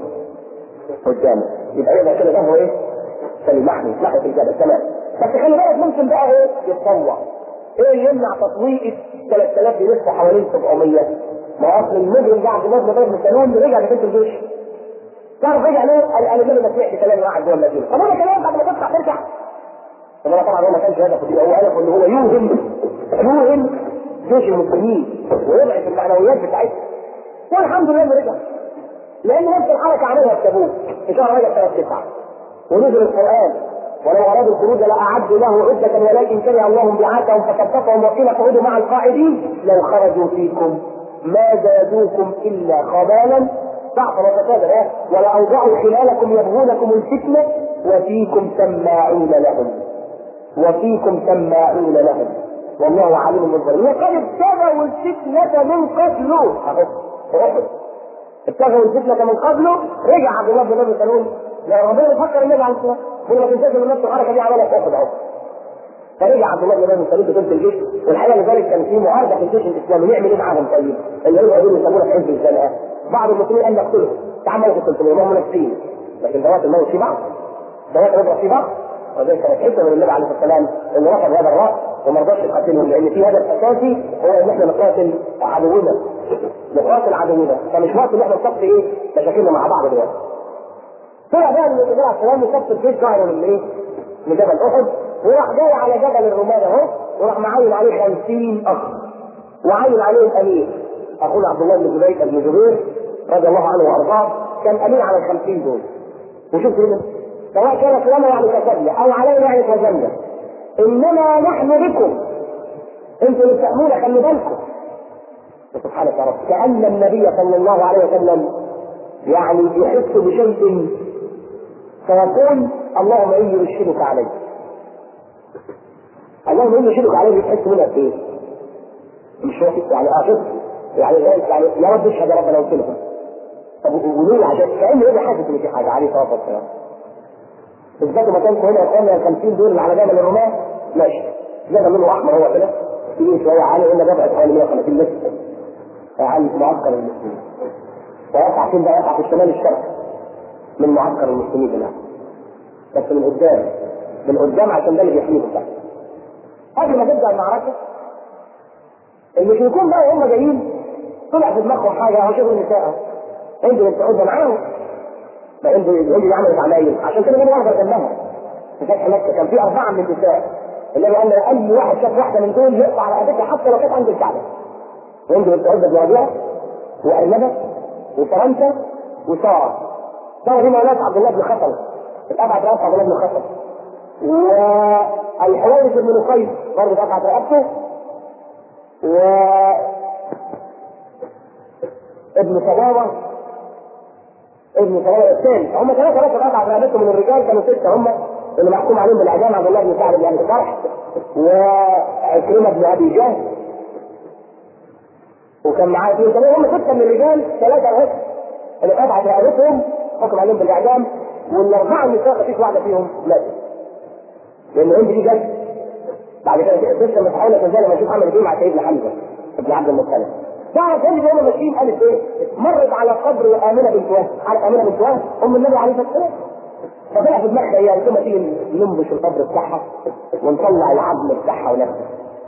قدامه يبقى يبقى كده جبهه ايه؟ سليم محمي ناحيه الجبل تمام بس خلي بالك ممكن بقى ايه؟ يتطوع ايه اللي يمنع تطويق 3000 يلف حوالين 700 ما اصل المجرم ده عبد الله بن ابي سلول رجع لبيت الجيش تعرف رجع ليه؟ قال قال النبي ما سمعش كلام واحد جوه المدينه طب انا كلام بعد ما تطلع ترجع طبعا طبعا هو ما كانش هدفه كده هو هدفه ان هو يوهم يوهم جيش المسلمين ويضعف المعنويات بتاعتهم والحمد لله انه رجع لان نفس الحركه عملها في تبوك في شهر رجب سنه تسعه ونزل القران ولو ارادوا الخروج لاعدوا له عده ولكن كره الله بعاثهم فكففهم وقيل اقعدوا مع القاعدين لو خرجوا فيكم ما زادوكم الا خبالا ضعفا وفسادا ايه ولاوضعوا خلالكم يبغونكم الفتنه وفيكم سماعون لهم وفيكم سماعون لهم والله عليم بالظالمين وقد ابتغوا الفتنة من قبله اهو احد ابتغوا الفتنة من قبله رجع عبد الله بن ابي سلول لا ربنا يفكر النبي عليه الصلاه والسلام ما تنساش ان نفس الحركه دي عملها في احد اهو فرجع عبد الله بن ابي سلول بطولة الجيش والحقيقه لذلك كان في معارضه في الجيش الاسلامي نعمل ايه معاهم طيب؟ اللي هم قالوا يسمونا في حزب الزنقه بعض المسلمين قال نقتلهم تعملوا في 300 هم منافقين لكن دوات الموت في بعض دوات الربع في بعض وذلك كانت حكمه من النبي عليه الصلاه والسلام انه رفض هذا الراس وما رضاش يقاتلهم لان في هدف اساسي هو ان احنا نقاتل عدونا نقاتل عدونا فمش وقت ان احنا نصفي ايه مشاكلنا مع بعض دلوقتي طلع بقى من النبي عليه الصلاه والسلام يصف الجيش ظهره من ايه؟ من جبل احد وراح جاي على جبل الرماد اهو وراح معين عليه 50 اخ وعين عليه الامير اخونا عبد الله بن جبير بن جبير رضي الله عنه وارضاه كان امين على ال 50 دول وشوف هنا سواء كانت لنا يعني كسبنا او علينا يعني كسبنا انما نحن بكم انتم اللي بتأمونا خلي بالكم سبحانك يا رب كأن النبي صلى الله عليه وسلم يعني يحس بشيء فيقول اللهم اني اشهدك عليه اللهم اني اشهدك عليه بتحس منها بايه؟ مش واحد يعني اه شوف يعني يعني يا رب اشهد يا رب لو كده طب وليه عشان كأنه يبقى حاسس ان في حاجه عليه الصلاه والسلام بالذات ما كانش هنا قلنا ال 50 دول اللي على جبل الرماه ماشي جبل لونه احمر هو كده في شويه عالي قلنا جبل حوالي 150 متر عالي في معسكر المسلمين ويقع فين بقى يقع في الشمال الشرقي من معسكر المسلمين الان بس من قدام من قدام عشان ده اللي بيحميهم بقى قبل ما تبدا المعركه المشركون بقى وهم جايين طلع في دماغهم حاجه اهو شوفوا النساء اهو انتوا بتقعدوا معاهم ما انتوا انتوا عملوا عمايل عشان كده جابوا واحده جنبها في فتح مكه كان في اربعه من النساء النبي قال اي واحد شاف واحده من دول يقطع على رقبتها حتى لو كانت عند الكعبه وانتوا بتقعدوا بواديها وارنبه وفرنسا وساره ساره دي مولاه عبد الله بن خطل اتقطعت رقبه عبد الله بن خطل والحوارث بن نقيس برضه اتقطعت رقبته و ابن صلابة ابن صلابة الثاني هم ثلاثة ثلاثة قطع رقبتهم من الرجال كانوا ستة هم اللي محكوم عليهم بالإعدام عبد الله بن سعد بن أبي صالح وعكرمة بن أبي جهل وكان معاه اثنين كمان هم ستة من الرجال ثلاثة بس اللي قطعت رقبتهم حكم عليهم بالإعدام والأربعة النساء مفيش واحدة فيهم ماتت لأن هند دي جت بعد كده ستة متحولة كان لما نشوف عمل ايه مع سيدنا حمزة ابن عبد المطلب تعرف هند وهم ماشيين قالت ايه؟ مرت على قبر آمنة بنت وهب عارف آمنة بنت وهب أم النبي عليه الصلاة والسلام فطلع في دماغها هي ثم تيجي ننبش القبر بتاعها ونطلع العظم بتاعها ونفسه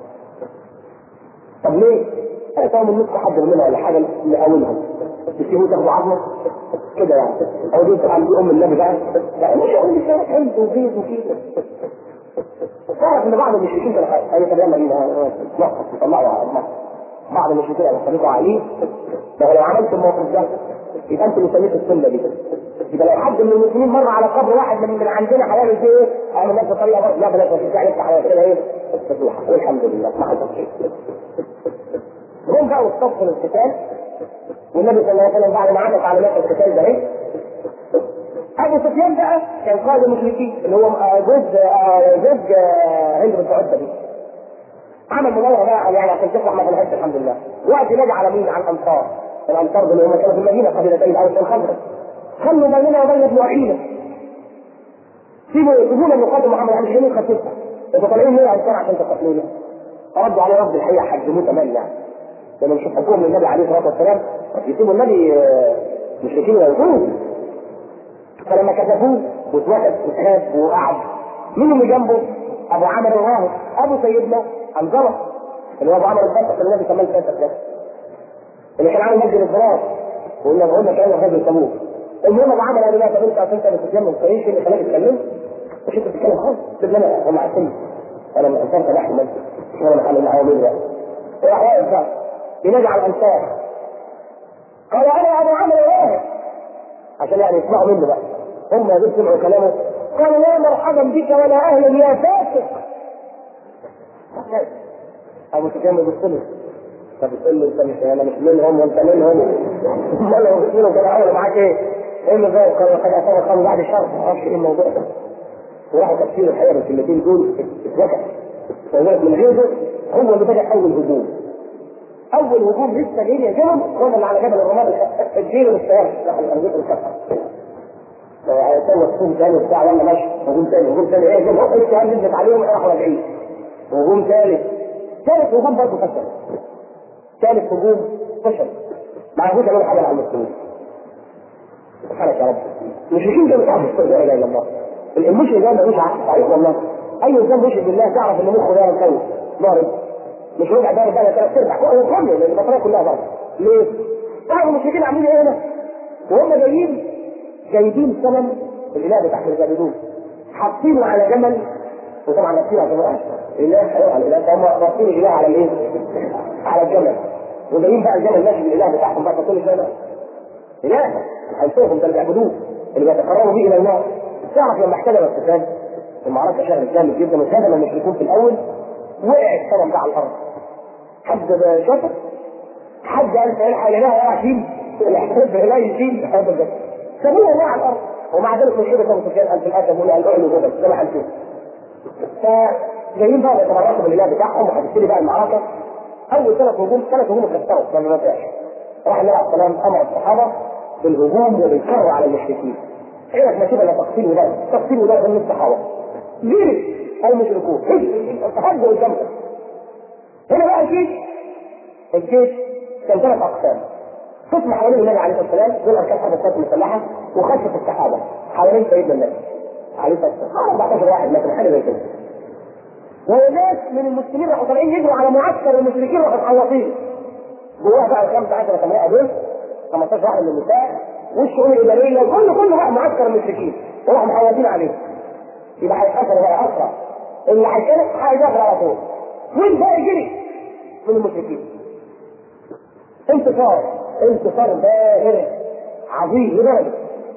طب ليه؟ انا طبعا من نص حد منها ولا حاجه نقاولهم تسيبوا تاخدوا عظمه كده يعني او دي طبعا دي ام النبي بقى لا مش اقول لك شارع حلو وبيض وكده تعرف ان بعض المشركين كانوا اي كلام نقص يطلعوا على الله بعض المشركين قالوا خليكوا عليه لو عملت الموقف ده يبقى انتوا اللي سميتوا السنه دي يبقى لو حد من المسلمين مر على قبر واحد من, من عندنا هيعمل فيه ايه؟ هيعمل نفس الطريقه برضه لا بلاش مش عليك حياه كده ايه؟ فتوحه والحمد لله ما حصل شيء. هم بقى واستبقوا القتال والنبي صلى الله عليه وسلم بعد ما عمل تعليمات القتال ده ايه؟ ابو سفيان بقى كان قائد المشركين اللي هو زوج زوج هند بنت عتبه دي. عمل مناوره بقى يعني عشان تفرح ما طلعتش الحمد لله. وقت ينادي على مين؟ على الانصار. الانصار دول هم كانوا في المدينه قبيلتين الاوس والخزرج. خلوا بيننا وبين ابن اخينا سيبوا سيبونا نقاتل محمد عم شنو خفيفه انتوا طالعين ليه انصار عشان تقتلونا فردوا عليه رد الحقيقه حجموه تمام يعني لما مش حكوهم للنبي عليه الصلاه والسلام يسيبوا النبي مشركين ويقولوا فلما كتفوه واتوكل وتخاف وقعد مين اللي جنبه؟ ابو عمرو الراهب ابو سيدنا حنظله اللي هو ابو عمرو الفتح اللي النبي كمان فتح ده اللي كان عامل مسجد الضرار وقلنا قلنا كان غزو تبوك المهم ابو عمرو قال لا طب انت عشان انت بتتكلم من كويس اللي خلاك تتكلم مش انت بتتكلم خالص سيبني انا هم عارفين انا من انصار فلاح المسجد مش انا محل العوامل ده راح واقف بقى ينادي على الانصار قال انا ابو عمرو الراهب عشان يعني يسمعوا منه بقى هم يا سمعوا كلامه قالوا لا مرحبا بك ولا اهلا يا فاسق ابو سفيان بيبص له فبتقول له انت مش انا مش منهم وانت منهم امال لو قلت له كده عملوا معاك ايه؟ ايه اللي ذلك قال قد اصاب قالوا بعد الشر ما اعرفش ايه الموضوع ده وراحوا تفسير الحقيقه بالكلمتين دول اتوكل فذلك من غيره هو اللي بدا اول هجوم اول هجوم لسه جاي يهجمهم هم اللي على جبل الرماد الجيل والسيارة دخل الارضيه الكفر سوى هجوم ثاني وبتاع ولا ماشي هجوم ثاني هجوم ثاني ايه هجوم السهام نزلت عليهم راحوا راجعين هجوم ثالث ثالث هجوم برضه فشل ثالث هجوم فشل ما عرفوش يعملوا حاجه مع المسلمين سبحانك يا رب المشركين دول تعرف لا اله الا الله المشرك ده ملوش عقل صحيح والله اي انسان مشرك بالله تعرف ان مخه ده مكوف ضارب مش ربع ضارب بقى ثلاث ارباع هو كله لان البطاريه كلها ضرب ليه؟ تعرف المشركين عاملين ايه هنا؟ وهم جايين جايبين سلم الاله بتاع الجابدون حاطينه على جمل وطبعا نفسيه على جمل الاله هيروح على الاله فهم رابطين الاله على الايه؟ على الجمل وجايين بقى الجمل ماشي بالاله بتاعهم بقى كل شويه اله هيشوفهم ده اللي بيعبدوه اللي بيتقربوا به الى الله تعرف لما احتدم القتال المعركه شغلت جامد جدا واتهدم المشركون في الاول وقع السلم ده على الارض حد شاطر حد قال سيلحق الاله يا يشيل الحب لا يشيل ابدا سابوه الله على الارض ومع ذلك مشكله ابو سفيان قال في الاخر بيقول قال اعلوا جبل زي ما هنشوف فجايين بقى يتبركوا بالاله بتاعهم وهتبتدي بقى المعركه اول ثلاث هجوم ثلاث هجوم اتكسروا ما نفعش راح النبي عليه السلام امر الصحابه بالهجوم والانكار على المشركين عينك ما كده لا تقتيل ولا تقتيل ولا من الصحابه جري المشركون تحدوا قدامهم هنا بقى الجيش الجيش كان ثلاث اقسام قسم حوالين النبي عليه الصلاه والسلام دول اركان حرب القوات المسلحه وخشيه الصحابه حوالين سيدنا النبي عليه الصلاه والسلام 14 واحد مثلا حاجه زي كده وناس من المسلمين راحوا طالعين يجروا على معسكر المشركين راحوا محوطين جواه بقى ال 15 امراه دول 15 واحد من النساء والشؤون الاداريه كله كله بقى معسكر المشركين وراحوا محوطين عليه يبقى هيتاثر بقى اسرع اللي هيتكلم هيدخل على طول والباقي جري من المشركين انتصار انتصار باهر عظيم لدرجه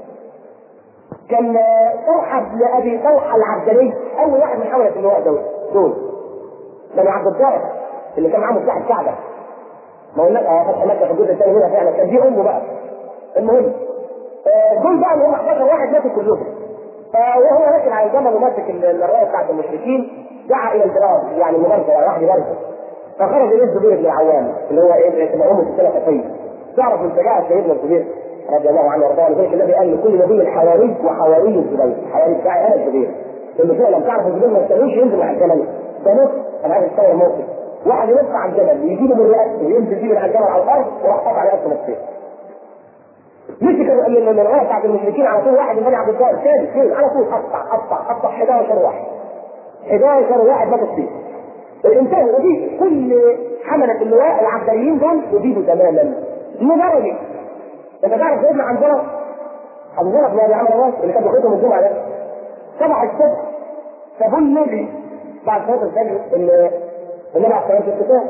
كان طلحه بن ابي طلحه العبدلي اول واحد من حمله اللواء دول دول بني عبد الدار اللي كان معاه مفتاح الكعبه ما قلنا اه فتح مكه في الجزء الثاني منها فعلا كان دي امه بقى المهم آه دول بقى اللي هم 11 واحد ماتوا كلهم آه وهو راكب على الجمل وماسك الرايه بتاعت المشركين دعا الى الفراغ يعني مبارزه يعني واحد يبارزه فخرج اليه الزبير بن العوام اللي هو ايه تبقى امه السنه خفيه تعرف من شجاعه سيدنا الزبير رضي الله عنه وارضاه لذلك النبي قال لكل نبي حواري وحواري الزبير حواري بتاعي انا الزبير لانه فعلا تعرف الزبير ما يستنوش ينزل على الجمل ده نص انا عايز اتصور موقف واحد ينط على الجبل يجيبه من رئاسته وينزل بيه من على الجبل على الارض وراح قطع رئاسته نصين مسك الرايه بتاعت المشركين على طول واحد من بني عبد الدار ثاني اثنين على طول قطع قطع قطع 11 واحد 11 واحد ماتوا فيه الانسان ودي كل حملة اللواء العبداليين دول يجيبوا تماما لدرجة انت تعرف سيدنا حنظلة حنظلة بن ابي عمرو الراس اللي كان بياخدهم الجمعة ده صبح الصبح فابو النبي بعد صلاة الفجر ان النبي عليه الصلاة والسلام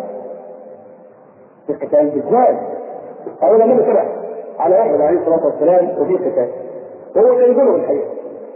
في القتال ازاي؟ قالوا له النبي طلع على واحد عليه الصلاة والسلام وفي قتال وهو كان يقوله الحقيقة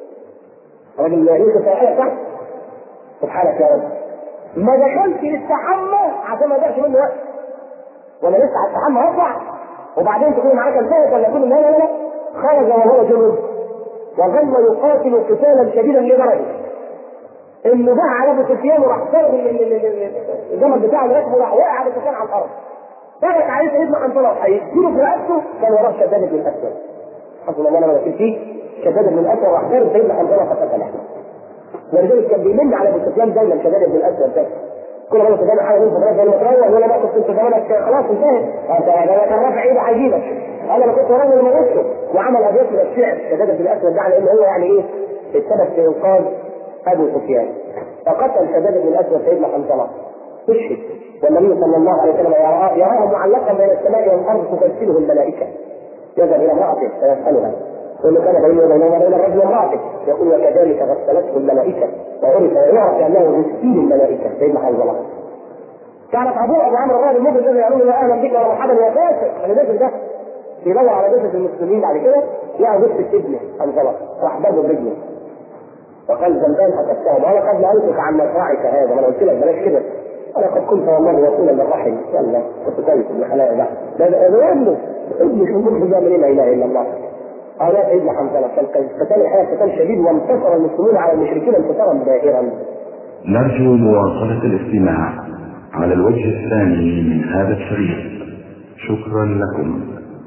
الراجل يوسف في الآية تحت سبحانك يا رب ما دخلش للتحمى عشان ما يضيعش منه وقت ولا لسه على التحمى هطلع وبعدين تكون معاك انتهت ولا يكون لا لا لا خرج وهو جنود وظل يقاتل قتالا شديدا لدرجه انه باع على ابو سفيان وراح ضرب الجمل بتاعه اللي راكبه راح وقع ابو سفيان على الارض ترك عليه سيدنا حنظله هيديله في رقبته كان وراه شداد بن الاسود حسب الله ونعم فيه شداد بن الاسود راح ضرب سيدنا حنظله فقتله ولذلك كان بيمن على ابو سفيان دايما شداد بن الاسود ده كل ما سفيان حاجه منكم خلاص لما تروح ولا ما كنت انت زمانك خلاص انتهت انت انا كان رافع ايده هيجيبك انا ما كنت راجل موته وعمل ابيات من الشعر شداد بن الاسود ده على انه هو يعني ايه السبب في انقاذ ابو سفيان فقتل شداد بن الاسود سيدنا حنظله استشهد والنبي صلى الله عليه وسلم يراه يراه معلقا بين السماء والارض تغسله الملائكه يذهب الى امراته فيسالها ثم كان بينه وبينه وبين الرجل وامراته يقول وكذلك غسلته الملائكه وعرف ويعرف انه غسيل الملائكه سيدنا حنظله كانت ابوه ابو عمرو الراجل المؤمن الذي يقول له اهلا بك ومرحبا يا فاسق النازل ده يدور على جثث المسلمين بعد كده لقى جثه ابنه حنظله راح ضربه برجله وقال ذنبان حسبتهم وانا قد نهيتك عن مشروعك هذا ما انا قلت لك بلاش كده انا قد كنت والله رسولا للرحم يلا كنت كويس ابن حلال ده ده ده ده ابنه ابنه شو مخرج من لا اله الا الله هذا سيدنا حنظله قتال الحياه قتال شديد وانتصر المسلمون على المشركين انتصارا باهرا نرجو مواصلة الاستماع على الوجه الثاني من هذا الشريط شكرا لكم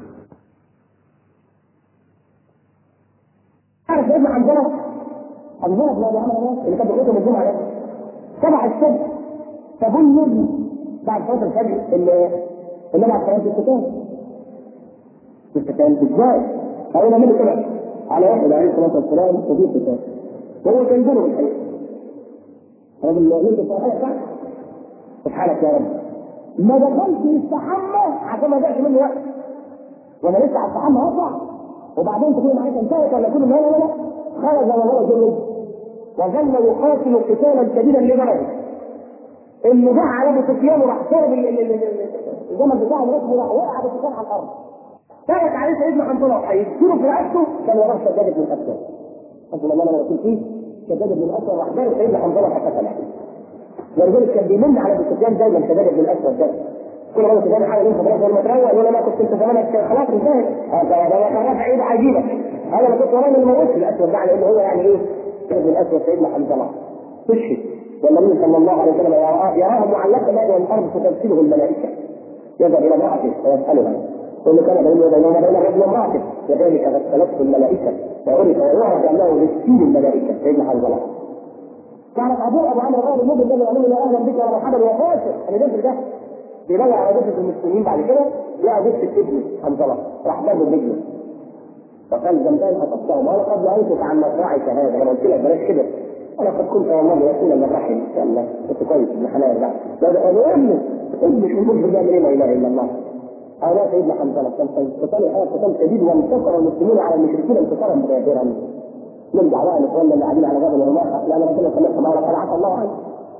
عارف سيدنا حنظله حنظله بن ابي عمرو اللي كان بيقول الجمعه ده صبح الصبح فابو النبي بعد صلاه الفجر اللي النبي عليه الصلاه والسلام في القتال ازاي؟ قالوا النبي طلع على واحد عليه الصلاه والسلام وفي قتال وهو كان جنوب الحقيقه رجل يقول في الآية بتاعته سبحانك يا رب ما دخلش يستحمى عشان ما يضيعش منه وقت وانا لسه على التحمى هطلع وبعدين تكون معاك انتهت ولا يكون لا لا لا خرج وهو جنوب وظل يقاتل قتالا شديدا لدرجه انه باع على ابو سفيان وراح ضرب الجمل بتاعه الرسمي راح وقع ابو سفيان على الارض ترك عليه سيدنا حنظله هيديله في رقبته كان وراه شداد بن الاسود حسب الله ما يكون فيه شداد بن الاسود راح ضرب سيدنا حنظله فقتله ولذلك كان بيمن على ابو سفيان دايما شداد بن الاسود ده كل ما سفيان حاجه منكم خلاص لما تروق ولا ما كنت انت زمانك خلاص انتهت هذا ده كان رافع ايده هيجيبك انا ما كنت ورانا الموت الاسود ده على انه هو يعني ايه ابن الاسود سيدنا حنظله استشهد والنبي صلى الله عليه وسلم يراه يراه معلقا بين الارض فتغسله الملائكه يذهب الى امراته فيسالها ثم كان بينه وبينه وبين الرجل وامراته كذلك غسلته الملائكه وعرف ويعرف انه غسيل الملائكه سيدنا حنظله كانت ابوه ابو عمرو الراجل المؤمن الذي يقول له اهلا بك ومرحبا يا فاسق النازل ده بيدور على جثث المسلمين بعد كده لا جبت ابني حنظله راح ضرب رجله فقال زمدان فقدتهم وانا قد رايتك عن مصراعك هذا انا قلت لك بلاش كده انا قد كنت والله رسولا من رحم ان شاء الله كنت كويس ابن حلال بقى لا ده انا ابني ابني في الملك بيعمل ايه لا اله الا الله هؤلاء سيدنا حنظله كان قتال حال قتال شديد وانتصر المسلمون على المشركين انتصارا مباشرا نرجع بقى لاخواننا اللي قاعدين على جبل الرماح لان ربنا سمعهم على قناعه الله عنه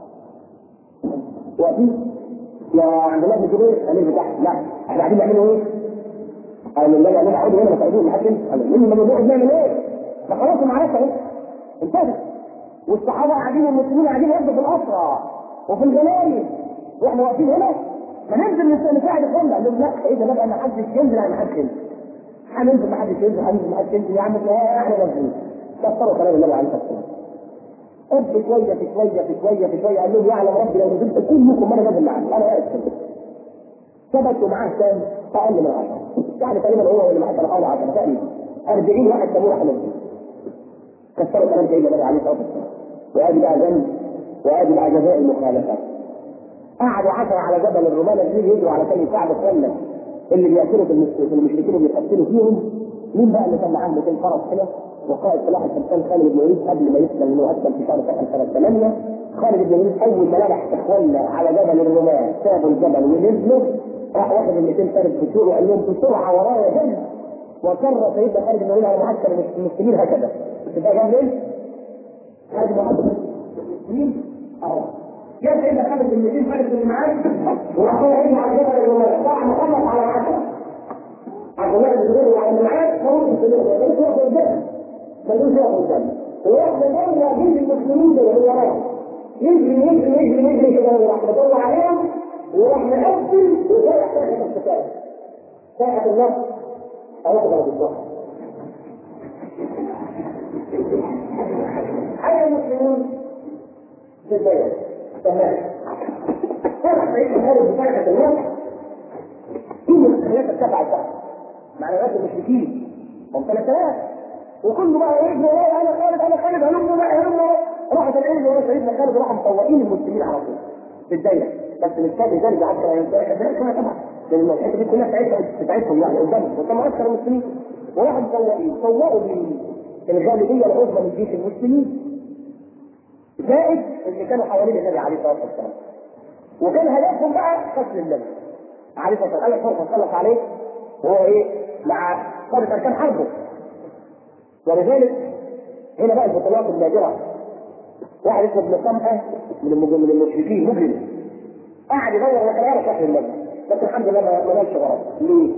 وفي يا عبد الله بن جبير امير بتاعك لا احنا قاعدين نعملوا ايه؟ قال النبي قال اقعدوا هنا ما تقعدوش لحد قال مين اللي بنقعد نعمل ايه؟ ده خلاص المعركه اهي انتهت والصحابه قاعدين والمسلمين قاعدين يبدوا في الاسرى وفي الغنائم واحنا واقفين هنا ما ننزل نساعد اخواننا قال لهم لا ايه ده بقى ما حدش ينزل يعني ما حدش ينزل هننزل ما حدش ينزل هننزل ما حدش ينزل يا عم لا احنا نازلين كسروا كلام النبي عليه الصلاه والسلام اب شويه في شويه في شويه في شويه قال لهم يعلم ربي لو نزلت كلكم ما انا نازل معاك انا قاعد كده ثبتوا معاه كام؟ اقل من 10 يعني تقريبا هو اللي معاه كان حوالي 10 تقريبا 40 واحد كانوا راح نزل كسروا كلام سيدنا النبي عليه الصلاه والسلام وادي بقى ذنب وادي بقى جزاء المخالفه قعدوا 10 على جبل الرمانه دي يجروا على كان يساعدوا اخواننا اللي بيقتلوا في المشركين وبيقتلوا فيهم مين بقى اللي كان معاه 200 فرس كده وقائد سلاح السلطان خالد بن الوليد قبل ما يسلم انه اسلم في شهر سنه سنه 8 خالد بن الوليد اول ما لمح اخواننا على جبل الرماة سابوا الجبل ونزلوا راح واخد ال 200 فارس في الشور وقال لهم بسرعه ورايا جد وكر سيدنا خالد بن الوليد على معسكر المسلمين هكذا انت فاهم ليه؟ خالد بن المسلمين اهو جاب سيدنا خالد بن 200 فارس اللي معاه وراح رايحين على جبل الرماة راح مخلص على معسكر عبد الله بن زبير وعلى معاه قوم في الجبل ملوش وقت قدام وواحدة جاية جنب المسلمين اللي هو وراه يجري يجري يجري يجري كده وراح بدور عليهم وراح مقفل وطلع ساحة القتال ساحة النصر أوقف بالظبط حي المسلمون في البلد تمام فرح سيدنا خالد بساحة النصر في الخلافة السبعة بقى مع ناس المشركين هم 3000 وكله بقى يجري ورايا انا خالد انا خالد هلم بقى هلم راحت العيد ورا سيدنا خالد راحوا مطوقين المسلمين على طول في الدايره بس مش كافي ذلك حتى ينتهي كلها طبعا لان الحته دي كلها بتاعتهم بتاعتهم يعني قدامهم وكانوا اكثر المسلمين وراحوا مطوقين طوقوا بالغالبيه العظمى من جيش المسلمين زائد اللي كانوا حوالين النبي عليه الصلاه والسلام وكان هدفهم بقى قتل النبي عليه الصلاه والسلام اي فرصه تخلص عليه وهو ايه مع قاده اركان حربه ولذلك هنا بقى البطولات النادرة واحد اسمه ابن سمحة من من المشركين مجرم قاعد يدور على خيار شكل النبي بس الحمد لله ما نالش غرض ليه؟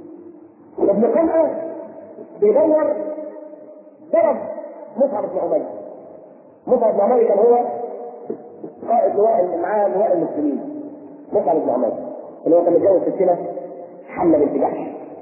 ابن سمحة بيدور ضرب مصعب بن عمير مصعب بن عمير كان هو قائد لواء معاه لواء المسلمين مصعب بن عمير اللي هو كان متجوز ستنا حمله بنت جحش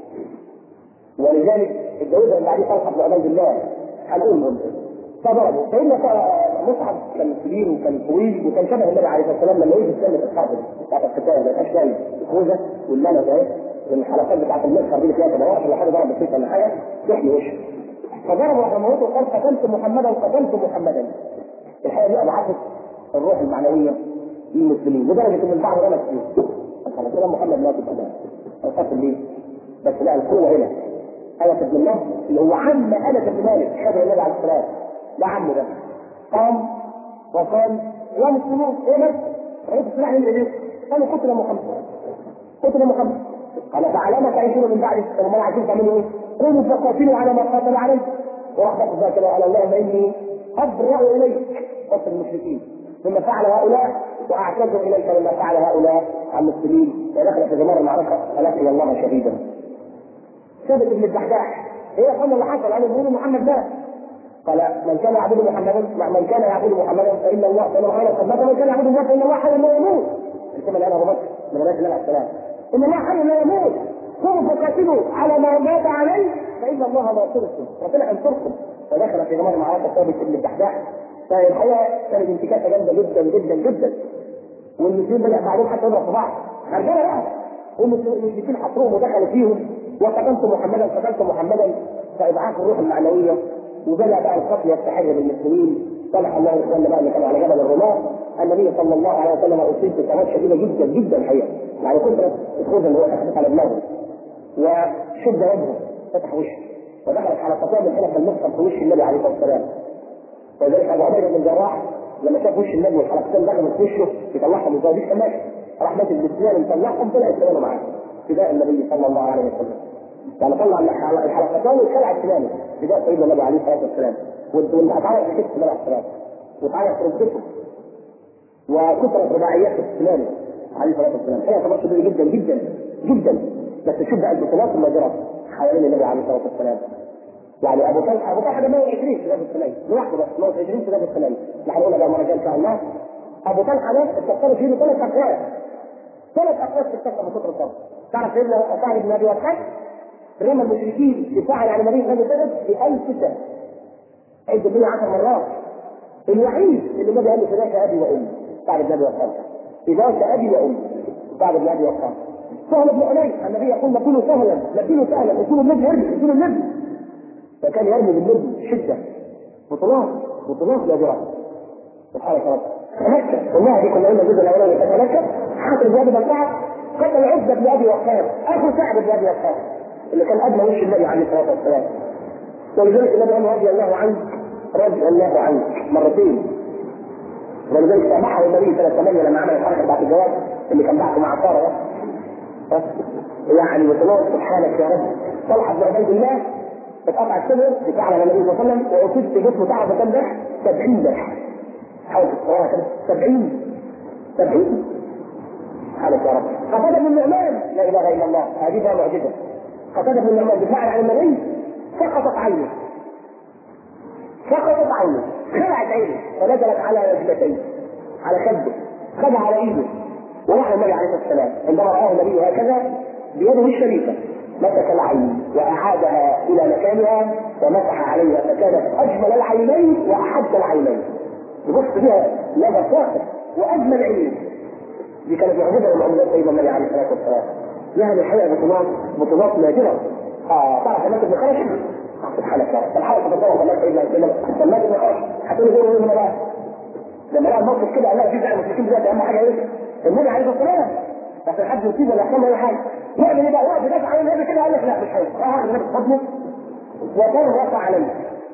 ولذلك اتجوزها اللي عليه طلحه بن عبيد الله هنقول مهم فضربوا سيدنا مصعب كان كبير وكان طويل وكان شبه النبي عليه الصلاه والسلام لما يجي يتكلم في الحرب بتاعت القتال ما يبقاش جاي الخوذه واللمه ده الحلقات بتاعت المسخر دي اللي فيها كده ولا حاجه ضرب السيف ولا حاجه يحمي وشه فضربوا على موته قال قتلت محمدا قتلت محمدا الحقيقه دي اضعفت الروح المعنويه للمسلمين لدرجه ان البعض غلط فيه خلاص كده محمد مات كمان قتل ليه؟ بس لا القوه هنا انس بن الله اللي هو عم انس بن مالك شبه النبي عليه الصلاه ده عمه ده قام وقال يا مسلمون ايه بس؟ رئيس السلاح من ايديه قالوا قتل محمد قتل محمد قال فعلى ما تعيشون من بعد وما عايزين تعملوا ايه؟ قوموا فقاتلوا على ما قاتل عليه وراح بقى ذاك قال اللهم اني ابرا اليك قتل المشركين ثم فعل هؤلاء واعتذر اليك لما فعل هؤلاء عن المسلمين ودخل في غمار المعركه فلقي الله شهيدا ثابت بن الدحداح ايه قال اللي حصل قالوا بيقولوا محمد مات قال من كان يعبد محمدا من كان يعبد محمدا فان الله كما قال قد مات من كان يعبد الله فان الله حي لا يموت كما قال ابو بكر من الناس النبي عليه السلام ان الله حي لا يموت قوموا فقاتلوا على ما مات عليه فان الله ناصركم ربنا انصركم فدخل في غمار معركه ثابت بن الدحداح فالحقيقه كانت انتكاسه جامده جدا جدا جدا والمسلمين بدأ بعدين حتى يضربوا في بعض رجاله بقى والمشركين حصروهم ودخلوا فيهم وقتلت محمدا قتلت محمدا فاضعاف الروح المعنويه وبدا بقى القتل يستحر بالمسلمين طلع الله اخواننا بقى اللي كانوا على جبل الرماة النبي صلى الله عليه وسلم اصيب بصدمات شديده جدا جدا الحقيقه يعني كثره الخوذه اللي هو اخذت على دماغه وشد وجهه فتح وشه ودخلت على قطاع من حلق المصحف في وش النبي عليه الصلاه والسلام ولذلك ابو عبيده بن الجراح لما شاف وش النبي والحلقتين دخلوا في وشه يطلعهم من الزواج كان ماشي راح ماسك بالسنان مطلعهم طلع السنان معاه فداء النبي صلى الله عليه وسلم يعني طلع الحلقتين وخلع سنانه فداء سيدنا النبي عليه الصلاه والسلام وانت هتعرف في كتف النبي عليه الصلاه وتعرف في ركبته وكثرت رباعيات سنانه عليه الصلاه والسلام هي تمر كبير جدا جدا جدا بس شوف بقى البطولات النادره حوالين النبي عليه الصلاه والسلام يعني ابو طلحه ابو طلحه ده 120 في باب السلام لوحده بس 120 في باب السلام اللي هنقولها بقى مره جايه ان شاء الله ابو طلحه ده اتفصلوا فيه ثلاث اقوال ثلاث اقوال في القصه من كتر الضرب تعرف سيدنا سعد بن ابي وقاص رمى المشركين دفاعا عن النبي صلى الله عليه وسلم ب 1000 سنه عد الدنيا 10 مرات الوحيد اللي النبي قال له فداك ابي وامي سعد بن ابي وقاص فداك ابي وامي سعد بن ابي وقاص سهل بن حنين النبي يقول نبيله سهلا نبيله سهلا يقول النبي يرمي يقول النبي فكان يرمي بالنبي شده بطولات بطولات نادره سبحان الله تمكن والله دي كنا قلنا الجزء الاولاني تتمكن حاتم بن ابي بكر قتل عزه بن ابي وقاص اخو سعد بن ابي وقاص اللي كان ادنى وش النبي عليه الصلاه والسلام ولذلك النبي قال رضي الله عنك رضي الله عنك مرتين ولذلك سامحه النبي سنه 8 لما عمل الحركه بعد الجواب اللي كان بعته مع ساره ده يعني وتنور سبحانك يا رب طلحه بن عبيد الله اتقطع الصدر دفاع على النبي صلى الله عليه وسلم واصيب في جسمه تعب كم ذبح 70 ذبح حاول تصورها كده 70 70 سبحانك يا رب قتاده بن النعمان لا اله الا الله هذه بقى معجزه قتاده بن النعمان دفاعا عن النبي سقطت عينه سقطت عينه خلعت عينه فنزلت على رجلتيه على خده خدها على ايده وراح النبي عليه الصلاه والسلام عندما راه النبي هكذا بيده الشريفه مسك العين واعادها الى مكانها ومسح عليها فكانت اجمل العينين واحد العينين يبص بها نظر واحد واجمل عينين دي كانت معجزه من معجزات سيدنا النبي عليه الصلاه والسلام يعني الحقيقه بطولات بطولات نادره اه تعرف الناس بن خرش سبحانك يا رب الحلقه تتصور بالله سيدنا النبي الناس بن خرش هتقول زي ما بقى لما لقى الموقف كده قال لا في المشركين دلوقتي اهم حاجه ايه؟ النبي عليه الصلاه والسلام عشان حد يصيب ولا يحصل له اي حاجه يعمل ايه بقى؟ وقف يدافع عن النبي كده قال لك لا مش هينفع راح النبي فضله وكرس عليه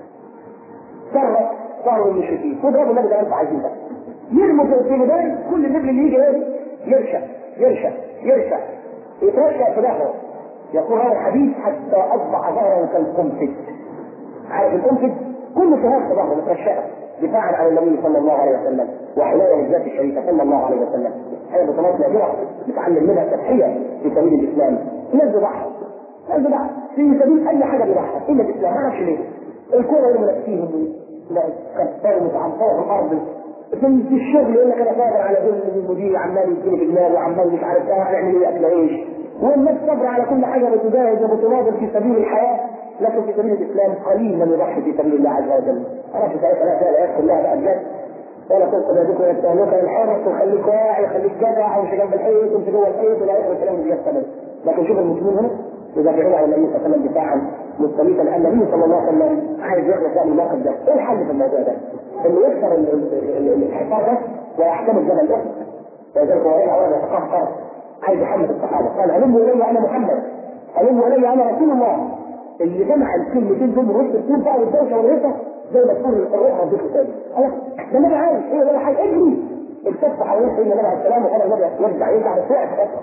كرس ظهر المشركين واضربوا النبي زي ما انتم عايزين بقى يرموا في ميدان كل النبل اللي يجي ايه؟ يرشى يرشى يرشى يترشى في ظهره يقول هذا الحديث حتى اصبح ظهره كالقنفذ عارف القنفذ كل شهاده في ظهره مترشقه دفاعا عن النبي صلى الله عليه وسلم وحمايه للذات الشريفه صلى الله عليه وسلم هذه بطولات نادره نتعلم منها التضحيه في سبيل الاسلام الناس بيضحوا الناس بيضحوا في سبيل اي حاجه بيضحوا الا الاسلام ما اعرفش ليه الكوره يوم نفسيهم لا كفار متعنطره في الارض في في الشغل يقول لك انا صابر على ذل المدير عمال يديني في دماغي وعمال مش عارف ايه هنعمل ايه اكل عيش والناس صبر على كل حاجه بتجاهد وبتناضل في سبيل الحياه لكن في سبيل الاسلام قليل من يضحي في سبيل الله عز وجل. عرفت ساعتها لا الايات كلها بقى بجد ولا تلقوا بيدكم يستهلكوا الحرص وخليك واعي وخليك جدع ومش جنب الحيط ومش جوه الحيط ولا يخرج الكلام اللي بيحصل لكن شوف المسلمين هنا يدافعون عن النبي صلى الله عليه وسلم دفاعا مستميتا لان النبي صلى الله عليه وسلم عايز يخلص بقى من الموقف ده، ايه الحل في الموضوع ده؟ انه يكسر الحصار ده ويحتمل جبل احد ولذلك هو هنا اولا يتقهقر عايز يحمل الصحابه قال هلموا الي انا محمد هلموا الي انا رسول الله اللي جمع الكلمتين دول من وسط الطول بقى والدوشه والهيصه زي ما تكون الروح ربك الثاني ده النبي عارف ايه ده حاجه اجري التف حوالين سيدنا النبي عليه السلام وقال النبي يرجع يرجع بس وقع في خطر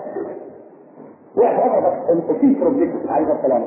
وقع في خطر بس اصيب ربك عليه السلام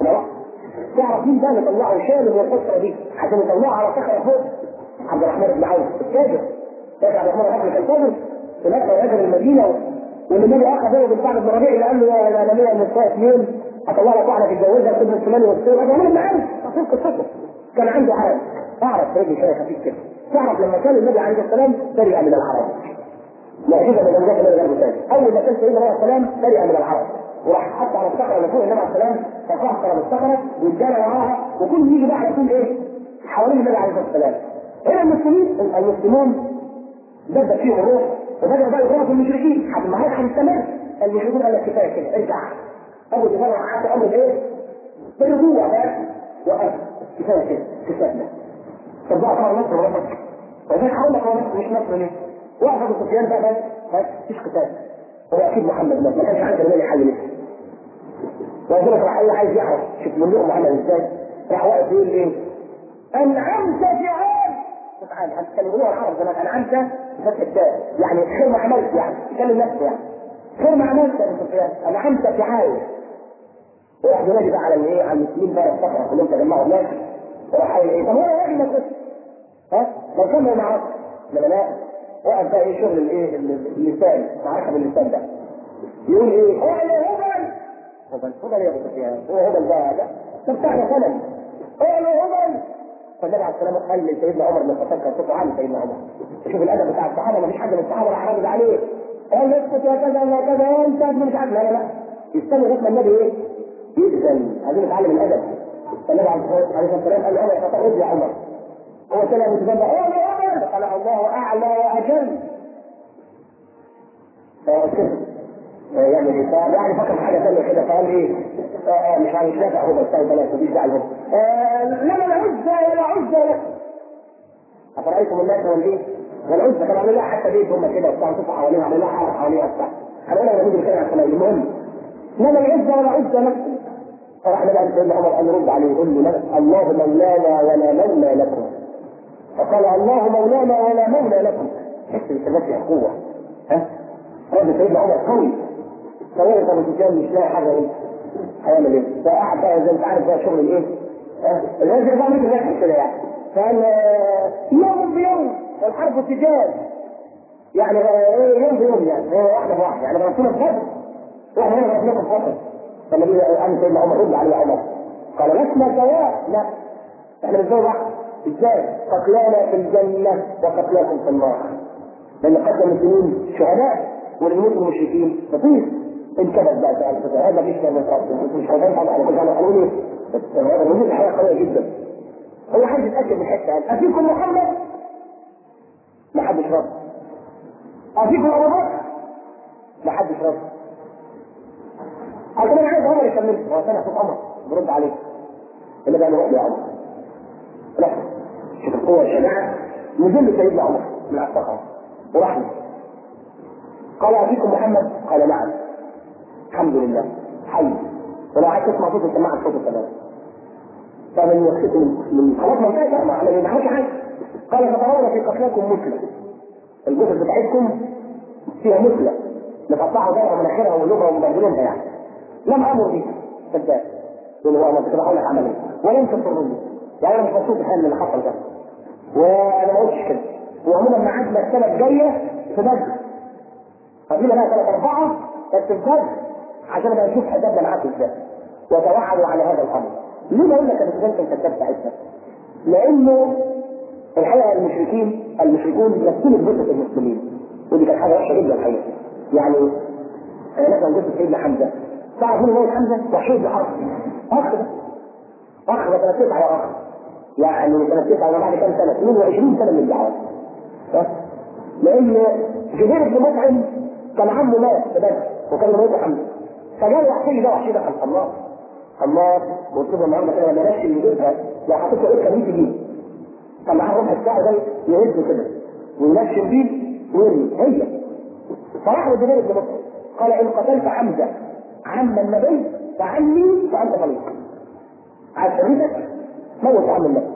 تعرف مين ده اللي طلعه شال من الفتره دي عشان يطلعه على صخره فوق عبد الرحمن بن عوف التاجر تاجر عبد الرحمن بن كان تاجر في مكه وهاجر المدينه والنبي اخذ هو بن سعد بن ربيع اللي قال له يا انا ليا النساء اثنين هطلع لك واحده تتجوزها تبني الفلاني والسير هذا انا عارف اصل قصته كان عنده عرب اعرف رجل شويه خفيف كده تعرف لما كان النبي عليه السلام برئ من العرب معجزه من معجزات النبي عليه السلام اول ما كان سيدنا عليه السلام برئ من العرب وراح حط على الصخره اللي فوق النبي عليه السلام فقهقر بالصخره والجنى وراها وكل يجي بقى يكون ايه حوالين النبي عليه السلام هنا المسلمين المسلمون بدأ فيهم الروح وبدأ بقى يضربوا المشركين حتى ما هيك هنستمر المشركون قال لك كفايه كده ارجع ابو جبال قعدت امر ايه؟ بالرجوع بقى وقف كفايه كده كفايه طب بقى طبعا نصر ربك وذلك هقول لك هو مش نصر ليه؟ واقف ابو سفيان بقى بس بس مفيش قتال هو اكيد محمد ما كانش عنده النبي حي لسه وربنا راح ايه عايز يعرف شوف من لقمه عمل ازاي راح واقف يقول ايه انعمت في عام سبحان الله كان هو العرب زمان انعمت بفتح التاء يعني خير ما عملت يعني يكلم نفسه يعني خير ما عملت يا ابو سفيان انعمت في عام وراح ينادي بقى على الايه على المسلمين بقى الصخره كلهم تجمعوا هناك وراح قايل ايه طب هو يا اخي ما كنت ها لو كان ما يعرفش لما لا وقف بقى ايه شغل الايه اللسان معركه باللسان ده يقول ايه هو يا هبل هبل هبل يا ابو سفيان هو هبل ده هذا ده بتاعنا سلم هو يا هبل فالنبي عليه السلام قال لسيدنا عمر بن الخطاب كان صوته عالي سيدنا عمر شوف الادب بتاع الصحابه ما فيش حد من الصحابه راح رد عليه قال اسكت يا كذا يا كذا انت مش عارف لا لا لا يستنى لغايه ما النبي ايه يأذن عايزين نتعلم الادب النبي عليه الصلاه والسلام قال له عمر خطاب يا عمر هو سمع متفاجئ هو يا عمر قال الله اعلى واجل يعني الانسان يعني فكر في حاجه ثانيه كده فقال ايه؟ آه آه مش عارف نافع هو بس ثلاثه مفيش داعي لهم. لا لا لا عزه ولا عزه لك. افرايتم الناس والايه؟ والعزه كانوا عاملين لها حتى بيت هم كده وبتاع تطلع حواليها عاملين لها حركه حواليها وبتاع. هنقولها لما نيجي نتكلم عن الكلام المهم. لا لا العزه ولا عزه لك. فراح نبقى سيدنا عمر قال يرد عليه يقول له الله مولانا ولا مولى لكم. فقال الله مولانا ولا مولى لكم. حس بالكلمات فيها قوه. ها؟ هذا سيدنا عمر قوي فوقف ابو سفيان مش لاقي حاجه ايه هيعمل ايه؟ فقعد بقى زي ما انت عارف بقى شغل الايه؟ الراجل بقى مثل ركز كده يعني فقال يوم بيوم الحرب سجال يعني ايه يوم بيوم يعني هي واحده بواحده يعني ربنا بفضل واحنا هنا ربنا بفضل فالنبي قال سيدنا عمر رد عليه عمر قال لسنا سواء لا احنا مش زي بعض ازاي؟ قتلانا في الجنه وقتلاكم في النار لان قتل المسلمين شهداء وللموت المشركين لطيف انكبت بقى سؤال فكرة هذا مش من رب مش هيبان طبعا على كل قالوا لي بس هذا الوجود الحياه قويه جدا هو عايز يتاكد من الحته يعني افيكم محمد ما حدش رد افيكم ابو بكر ما حدش رد قال انا عايز عمر يكمل هو سامع صوت عمر برد عليه اللي بقى له يا عمر لا شوف القوه والشجاعه نزل سيدنا عمر من على الصخره ورحمه قال أبيكم محمد؟ قال نعم الحمد لله حي ولو عايز تسمع صوت السماعة صوت كمان فمن يخشى من خلاص ما انتهى ما احنا ما بنعملش حاجه قال فترون في قتلاكم مثلى الجثث بتاعتكم فيها مثلى مقطعوا ظهرها من اخرها ولغها ومبهدلينها يعني لم امر بك كذاب يقول هو انا كنت بقول لك عمل ايه ولم تضرني يعني انا مش مبسوط بحال اللي حصل ده وانا ما قلتش كده وعموما معادنا السنه الجايه في بدر قبل بقى ثلاث أربعة بس الفجر عشان ابقى نشوف حسابنا معاك ازاي وتوعدوا على هذا الأمر. ليه بقول لك أنا كنت الكتاب بتاعتنا؟ لأنه الحقيقة المشركين المشركون يقتلوا جثة المسلمين ودي كانت حاجة وحشة جدا الحقيقة. يعني أنا مثلا جثة سيدنا حمزة تعرفون هو حمزة وحيد أخ أخ ده أخ ده ثلاث تسعة أخ يعني ثلاث تسعة بعد كام سنة 22 سنة من الدعوة لأن جبير بن مطعم كان عمه مات في بدر وكان موت حمزه فجاء وحشي ده وحشي ده كان خلاص خلاص قلت له النهارده كده ما بلاش يجيبها لو حطيت له كان يجي يجيب كان معاه ربع الساعه ده يهز كده وينشن بيه ويرمي هي فراح لجبير بن مطعم قال ان قتلت حمزه عم النبي فعني فانت طليق عايز تميتك موت عم النبي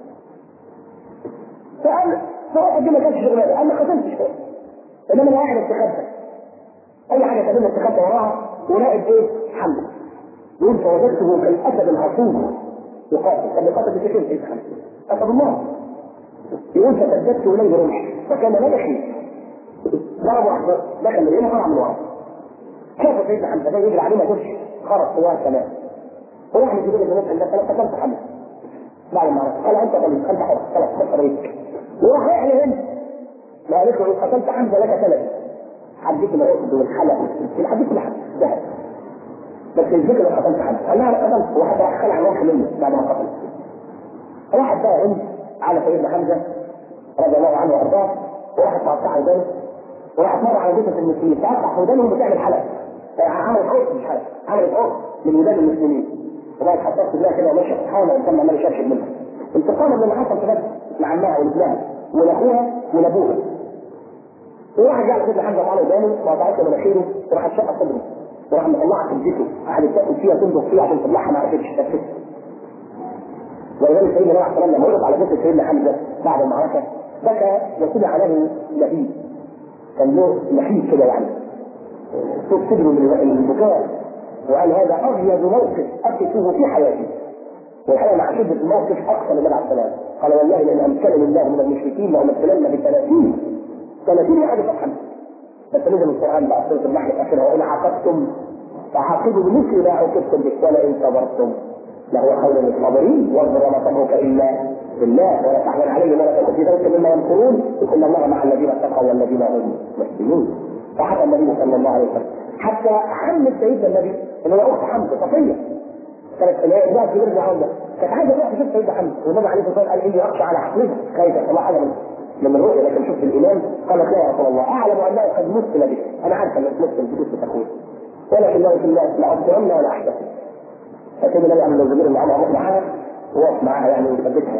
فقال فهو دي ما كانش شغلانه انا ما قتلتش فيه انما انا قاعد استخبى اي حاجه تقابلني استخبى وراها ولاقي ايه حمل يقول فوجدته كالاسد العصوم يقاتل كان يقاتل بسكين في الحمل اسد الله يقول فسددت اليه رمحي فكان ملكي ضربه احمر دخل من هنا طلع من ورا شافوا سيدنا حمزه ده يجري عليه ما شافش خرج سواه كمان وراح لجبريل بن مسلم ده فلما قتلت حمزه بعد ما عرف قال انت طبيب انت حر خلاص خد طريقك وراح رايح لهند ما قالت له قتلت حمزه لك ثلاث حديك العقد والحلق الحديث اللي ذهب بس الفكره اللي قتلت حمزه قال لها انا قتلت واحد راح خلع روح منه بعد ما قتل راحت بقى هند على سيدنا حمزه رضي الله عنه وارضاه وراحت مقطعه ودانه وراحت مره على جثث المسلمين تقطع ودانهم بتعمل حلق عملت عقد مش حلق عملت عقد من ودان المسلمين وبقت حطت في كده ومشت تحاول الانسان عمال يشرشر منها انتقاما من اللي حصل في بدر مع امها وابنها ولاخوها ولابوها وواحد جعل سيدنا حمزه تعالى قدامه وقطعت له مناخيره وراح شق صدره وراح مطلعها كبدته قعدت تاكل فيها تنضغ فيها عشان تطلعها ما عرفتش تنفسها ولذلك سيدنا نوح صلى لما وقف على جثه سيدنا حمزه بعد المعركه بكى وسمع له لهيب كان له لهيب كده يعني صوت صدره من البكاء وقال هذا اغيظ موقف اقفه في حياتي والحقيقه مع شده الموقف اقسم النبي عليه السلام قال والله لان امكنني الله من المشركين لامثلن ب 30 30 واحد فقط بس نزل القران بقى سوره النحل اخرها وان عاقبتم فعاقبوا بمثل ما عوقبتم به ولئن صبرتم لهو خير للصابرين واصبر وما صبرك الا بالله ولا تحزن عليه ولا تكن في ذلك مما يمكرون ان الله مع الذين اتقوا والذين هم محسنون فحتى النبي صلى الله عليه وسلم حتى عم سيدنا النبي اللي هو اخت حمزه صفيه كانت اللي هي ابنها كبير فرعون ده كانت عايزه تروح تشوف سيدنا حمزه والنبي عليه الصلاه والسلام قال اني اخشى على عقلها خايفه طلع حاجه من الرؤيا لكن شفت الايمان قالت لا يا رسول الله اعلم انه قد مثل بك انا عارفه انك مثل بجثه اخوك ولكن الله في الناس لاصبرن ولا احدث فكان النبي عمل الزميل اللي عمره معاها ووقف معاها يعني وثبتها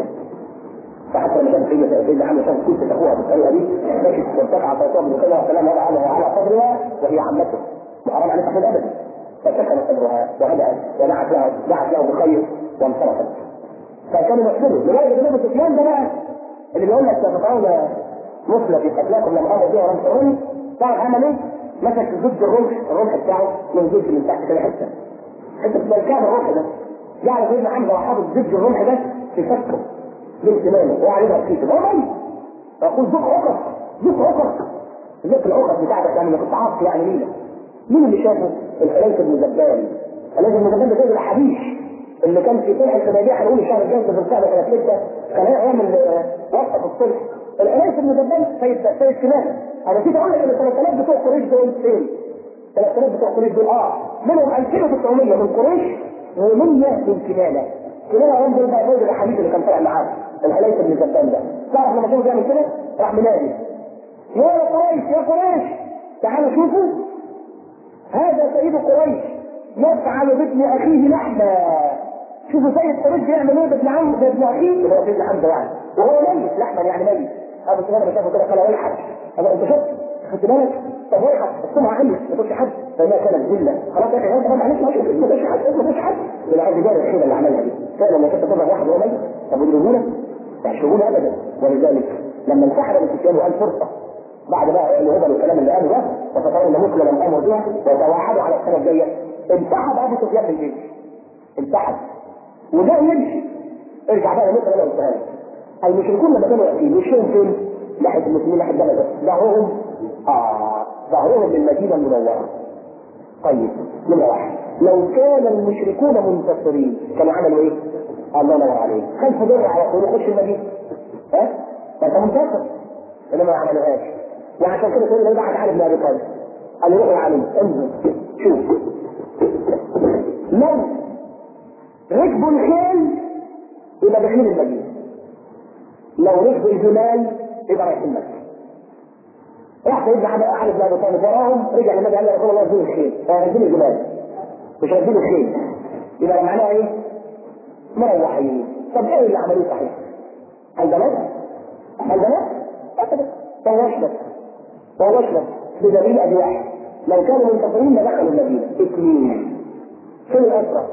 فحتى لما كانت سيدنا سيدنا عمرو كانت كنت اخوها بالطريقه دي مشت وارتفع صوتها بن كذا وسلام وضع على على صدرها وهي عمته وحرام عليها تحمل ابدا فسكن صدرها وهدأت ودعت له دعت له بخير وانصرفت فكانوا يحسنوا لدرجه ان ابو سفيان ده بقى اللي بيقول لك تتطاول مثلى في قتلاكم لما امر بها ولم تروني تعرف عمل ايه؟ مسك ضد الرمح الرمح بتاعه من جزء من تحت كده حته حته بتركب الرمح ده جعل سيدنا حمزه وحاطط ضد الرمح ده في فكه من سنانه وعليها بكيسه هو ميت فيقول ذوق عقر ذوق عقر ذوق العقر بتاعتك يعني كنت عاطف يعني مين مين اللي شافه؟ الحليف بن زبان الحليف بن زبان ده زي الحبيش اللي كان في صلح الحديبيه هنقول الشهر الجاي في القعده كانت لسه كان هيعمل وقفه في الصلح الحليف بن زبان سيد سيد كنانه انا نسيت اقول لك ان ال 3000 بتوع قريش دول فين؟ 3000 بتوع قريش دول اه منهم 2900 من قريش و100 من كنانه كنانه هم دول بقى زوج الحبيب اللي كان طالع معاه الحليف بن زبان ده تعرف لما كانوا بيعمل كده راح منادي يا قريش يا قريش تعالوا شوفوا هذا سيد قريش يفعل بابن اخيه لحما شوفوا سيد قريش بيعمل ايه بابن عم بابن اخيه اللي هو سيدنا حمزه يعني وهو ميت لحما يعني ميت ابو سفيان لما شافه كده قال ويحك قال انت شفت خدت بالك طب ويحك السمعه عليك ما تقولش حد فما كان الذله خلاص يا اخي انت معلش ما تقولش حد ما تقولش حد بالعكس ده الخيبه اللي عملها دي فعلا لما كنت تضرب واحد وهو ميت طب يضربونا ما يشربونا ابدا ولذلك لما انسحب ابو سفيان وقال فرصه بعد بقى الهبل والكلام اللي قاله ده وتطور مثل لم امر بها وتوعدوا على السنه الجايه انسحب ابو سفيان من الجيش انسحب وده يمشي ارجع بقى مثل انا قلتها لك المشركون لما كانوا ياتين وشهم فين؟ ناحيه المسلمين ناحيه بلد ظهرهم اه ظهرهم للمدينه المنوره طيب نمره واحد لو كان المشركون منتصرين كانوا عملوا ايه؟ الله ينور عليك خلف درع على طول يخش المدينه ها؟ ما انت منتصر انما ما عملوهاش وعشان كده سيدنا بعد علي بن ابي طالب قال له روح يا علي انزل شوف لو ركبوا الخيل يبقى داخلين المدينه لو ركبوا الجمال يبقى رايحين مكه راح سيدنا علي بن ابي طالب وراهم رجع للنبي قال له يا رسول الله اديني الخيل اديني الجمال مش هديني الخيل يبقى معناها ايه؟ مروحين طب ايه اللي عملوه صحيح؟ البنات البنات ابدا طوش لك طوش لك بدليل ادي واحد لو كانوا منتصرين لدخلوا المدينه اثنين فين الاسرى؟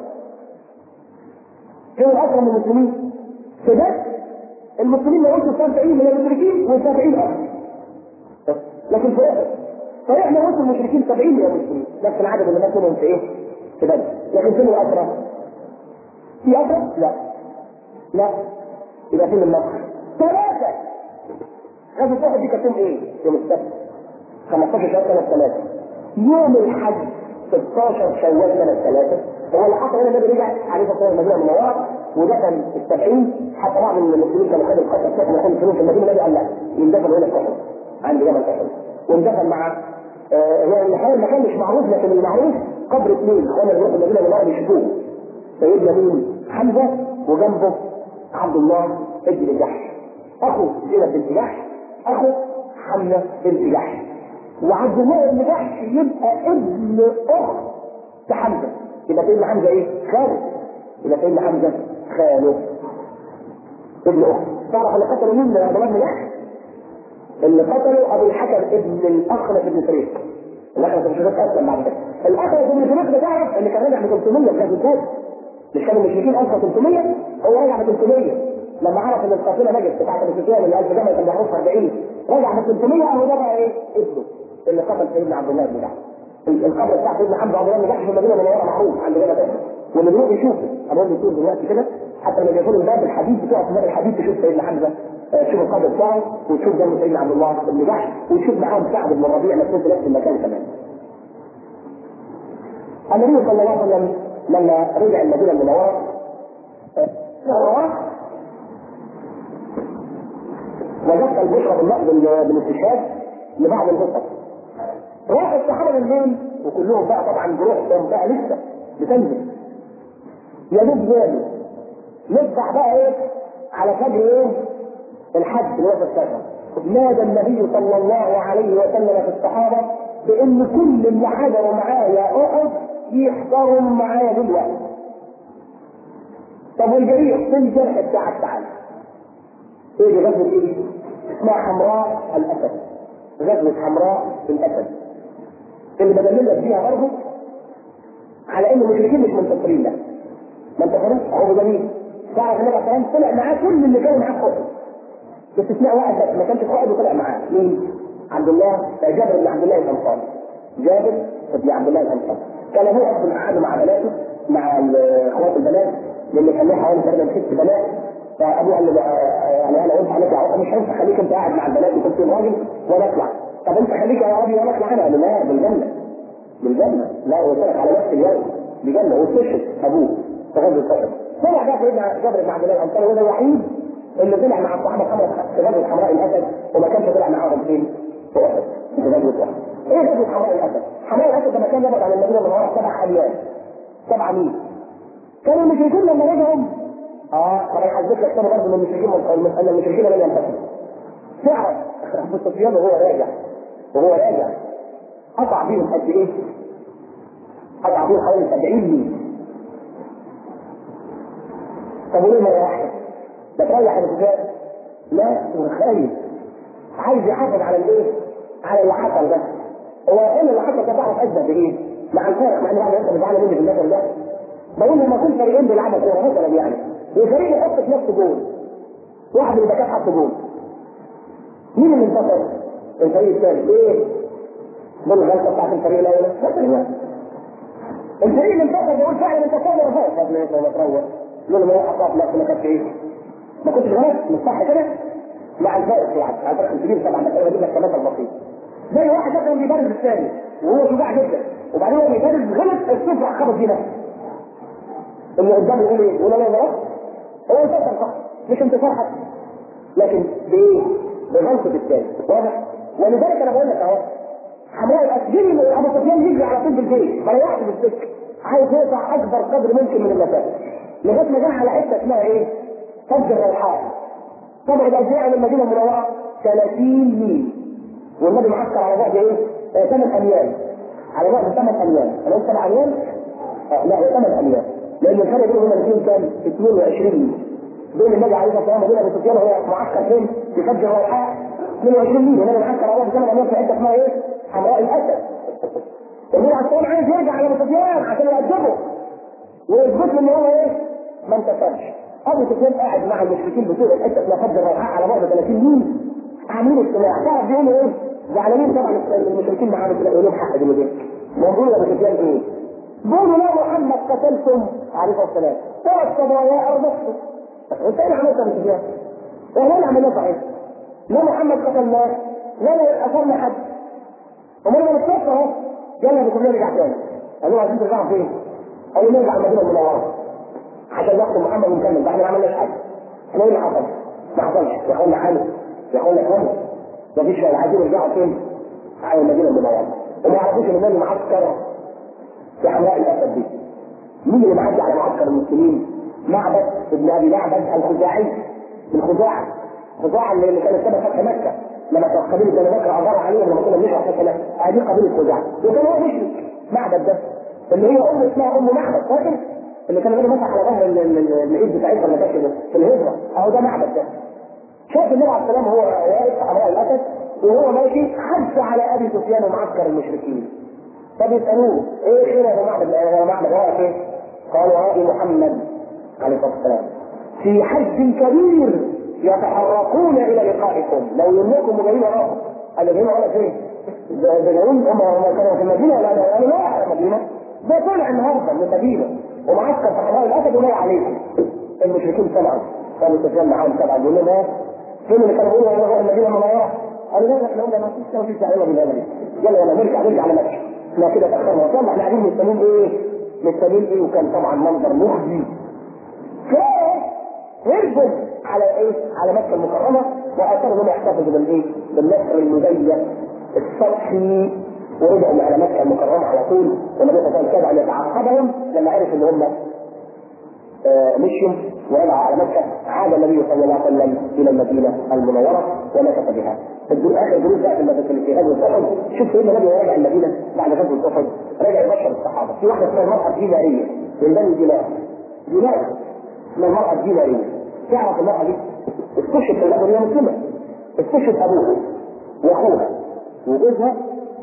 فين الاسرى من المسلمين؟ في ده المسلمين ما وصلوا 70 من المشركين و70 اسرى لكن في احد فاحنا وصل المشركين 70 من المسلمين نفس العدد اللي مات منهم في ايه؟ في بدر لكن فين الاسرى؟ في اسرى؟ لا لا يبقى فين النصر؟ ثلاثه غزوة واحد دي كانت يوم ايه؟ يوم السبت 15 شهر سنة ثلاثة يوم الحج 16 شوال سنة ثلاثة هو اللي حصل هنا النبي رجع عليه الصلاة والسلام المدينة المنورة ودفن السبعين حتى بعض من المسلمين كانوا خدوا القتل سكن يكون في المدينة النبي قال لا يندفن هنا في أحد عند جبل أحد واندفن مع آه هو الحقيقة المكان مش معروف لكن المعروف قبر اثنين اخوانا بيروحوا المدينة المنورة بيشوفوه سيدنا مين؟ حمزة وجنبه عبد الله ابن جحش اخو زينب بنت جحش اخو حمزه بنت جحش وعبد الله بن جحش يبقى ابن اخت حمزه يبقى سيدنا حمزه ايه؟ خاله يبقى سيدنا حمزه خاله ابن اخت تعرف اللي قتلوا مين عبد الله بن جحش؟ اللي قتلوا ابو الحكم ابن الاخنس بن فريق الاخنس بن فريق اسلم بعد كده الاخنس بن فريق ده تعرف اللي كان راجع ب 300 في غزوه بدر مش كانوا المشركين 1300 هو راجع ب 300 لما عرف ان القافله نجت بتاعت ابو سفيان اللي 1000 جمل كان بيحرس 40 رجع ب 300 اهو ده بقى ايه ابنه اللي قتل سيدنا عبد الله بن جحش القبر بتاع سيدنا عبد الله بن جحش في المدينه المنوره معروف عند هنا بس واللي بيروح يشوفه انا بقول لكم دلوقتي كده حتى لما بيقولوا الباب الحديد بتوع في باب الحديد تشوف سيدنا حمزه تشوف القبر بتاعه وتشوف جنب سيدنا عبد الله بن جحش وتشوف معاهم سعد بن الربيع مسؤول في نفس المكان كمان. النبي صلى الله عليه وسلم لما رجع المدينه المنوره وجدت البشرى بالاستشهاد لبعض البشر راح الصحابه بالليل وكلهم بقى طبعا جروحهم بقى لسه بتنزل يا دوب زادوا نطلع بقى ايه على فجر ايه الحج اللي هو في السفر نادى النبي صلى الله عليه وسلم في الصحابه بان كل اللي حضروا معايا احد يحضروا معايا دلوقتي طب والجريح في الجرح بتاعك تعالى ايه دي غزوه ايه؟ اسمها حمراء الاسد غزوه حمراء الاسد اللي بدللك فيها برضه على ان المشركين مش منتصرين لا ما انت فاهم هو بدليل تعرف النبي عليه الصلاه طلع معاه كل اللي كانوا معاه في باستثناء واحد بس ما كانش قائد وطلع معاه مين؟ عبد الله جابر بن عبد الله الانصاري جابر بن عبد الله الانصاري كان ابوه اصلا قعد مع بناته مع اخوات البنات لان كان له حوالي تقريبا ست بنات فابوه قال له يعني انا قلت هنطلع مش هينفع خليك انت قاعد مع البنات وكنت راجل وانا اطلع طب انت خليك يا راجل وانا اطلع انا قال له لا بالجنه بالجنه لا قلت لك على نفس اليوم بجنه واستشهد ابوه في غزوه احد طلع بقى سيدنا جابر بن عبد الله الانصاري وده الوحيد اللي طلع مع الصحابه خمس في غزوه حمراء الاسد وما كانش طلع معاهم فين؟ في احد في غزوه احد ايه غزوه حمراء الاسد؟ حمراء الاسد ده مكان يبعد عن المدينه المنوره سبع ايام سبع ميل كانوا المشركين لما رجعوا اه طب انا حذفت لك برضه من المشركين ان المشركين لم ينتصروا تعرف ابو سفيان وهو راجع وهو راجع قطع بيهم قد ايه؟ قطع بيهم حوالي 70 ميل طب وليه مره واحده؟ ده تريح ابو سفيان؟ لا هو خايف عايز يحافظ على الايه؟ على اللي حصل ده هو ايه اللي حصل ده تعرف ادى بايه؟ مع الفرق مع ان بعض الناس بتزعل مني بالمثل ده بقول لما يكون فريقين بيلعبوا كوره مثلا يعني وفريق يحط في نفسه جول واحد من الباكات حط جول مين اللي انتصر؟ الفريق الثاني ايه؟ دول الغلطه بتاعت الفريق الاول مثلا الفريق اللي انتصر بيقول فعلا انت كده فوق طب ليه ما تروح؟ يقول ما اخطات لا ما كانتش ايه؟ ما كنتش غلط مش صح كده؟ مع الفارق يعني على فرق الكبير طبعا بس انا بجيب لك كمان البسيط زي واحد مثلا بيبارز الثاني وهو شجاع جدا وبعدين هو بيبارز غلط الصفر خبط فيه نفسه اللي قدامه يقول ايه؟ يقول انا غلط هو انتصر صح مش انتصار حتى لكن بايه؟ بغلطه الثاني واضح؟ ولذلك انا بقول لك اهو حماية الاسجيري ابو سفيان يجري على طول بالبيت ما يروحش بالسكه عايز يقطع اكبر قدر ممكن من المسافه لغايه ما جه على حته اسمها ايه؟ فج الروحاء طبعا الازياء عن المدينه المنوره 30 ميل والنبي معسكر على بعد ايه؟ 8 اميال على بعد 8 اميال انا قلت 7 اميال؟ آه لا 8 اميال لان الفرق بينهم الاثنين كام؟ 22 ميل بين النبي عليه الصلاه والسلام وبين ابو سفيان وهو معسكر فين؟ في فج الروحاء 22 ميل والنبي معسكر على بعد 8 اميال في حته اسمها ايه؟ حمراء الاسد النبي عليه الصلاه عايز يرجع على ابو سفيان عشان يأدبه ويثبت له ان هو ايه؟ ما انتصرش ابو سفيان قاعد مع المشركين بتوع الحته اسمها فج الروحاء على بعد 30 ميل عاملين اجتماع تعرف بيقولوا ايه؟ زعلانين طبعا المشركين معاهم يقولوا لهم حق دلوقتي بيقولوا يا ابو سفيان ايه؟ بيقولوا لا محمد قتلتم عليه الصلاه والسلام ثلاث قضايا او نصف انت ايه اللي عملت يا ابو سفيان؟ احنا اللي عملناه صحيح لا محمد قتلناه ولا اثرنا حد امال ما نتصف اهو يلا ابو سفيان رجع تاني قالوا عايزين ترجعوا فين؟ قالوا نرجع المدينه المنوره عشان ناخد محمد ونكمل ده احنا ما عملناش حاجه احنا ايه اللي حصل؟ ما حصلش يا اخوانا حالي يا اخوانا كمل مفيش ولا عايزين يرجعوا فين؟ على المدينه المنوره وما يعرفوش ان النبي معسكر في حمراء الاسد دي مين اللي معدي على معسكر المسلمين؟ معبد ابن ابي معبد الخزاعي الخزاعي خزاعة اللي كانت سبب فتح مكه لما قبيله بني بكر عبر عليهم لما كنا بنشرح فتح مكه هذه قبيله خزاعة وكان هو مشرك معبد ده اللي هي ام اسمها ام معبد فاكر؟ اللي كان النبي مسح على ظهر الايد بتاعتها لما كانت في الهجره اهو ده معبد ده شاف النبي عليه السلام هو واقف في حمراء الاسد وهو ماشي حث على ابي سفيان ومعسكر المشركين فبيسالوه ايه خير يا جماعه يا جماعه رايك ايه؟ قالوا راي محمد عليه الصلاه والسلام في حج كبير يتحركون الى لقائكم لو يملكم وجايين وراكم قال جايين ورانا فين؟ ده ده جايين هم هم كانوا في المدينه ولا لا قالوا لا احنا المدينه ده طلع النهارده من المدينه ومعسكر في حضاره الاسد ولا عليكم المشركين سمعوا كانوا سفيان معاهم سبعه بيقول لهم ايه؟ فين اللي كانوا بيقولوا هو المدينه المنوره؟ قالوا لا احنا قلنا ما فيش ما فيش دعوه بالهبل يلا يلا نرجع نرجع على مكه احنا كده تاخرنا وصلنا احنا قاعدين مستنيين ايه؟ مستنيين ايه وكان طبعا منظر مخزي هربوا على ايه؟ على مكه المكرمه واثروا انهم يحتفظوا بالايه؟ بالنصر المزيف السطحي ورجعوا على مكه المكرمه على طول والنبي صلى الله عليه وسلم كان يتعقبهم لما عرف ان هم آه مشوا ورجعوا على مكه عاد النبي صلى الله عليه وسلم الى المدينه المنوره ومكث بها. الدروس اخر دروس بقى في في غزوه احد شوف سيدنا النبي راجع المدينه بعد غزوه احد راجع يبشر الصحابه في واحده اسمها المراه الديناريه من بني دينار دينار اسمها المراه الديناريه تعرف المراه دي استشهد في الأمر هي مسلمة استشهد أبوها وأخوها وجوزها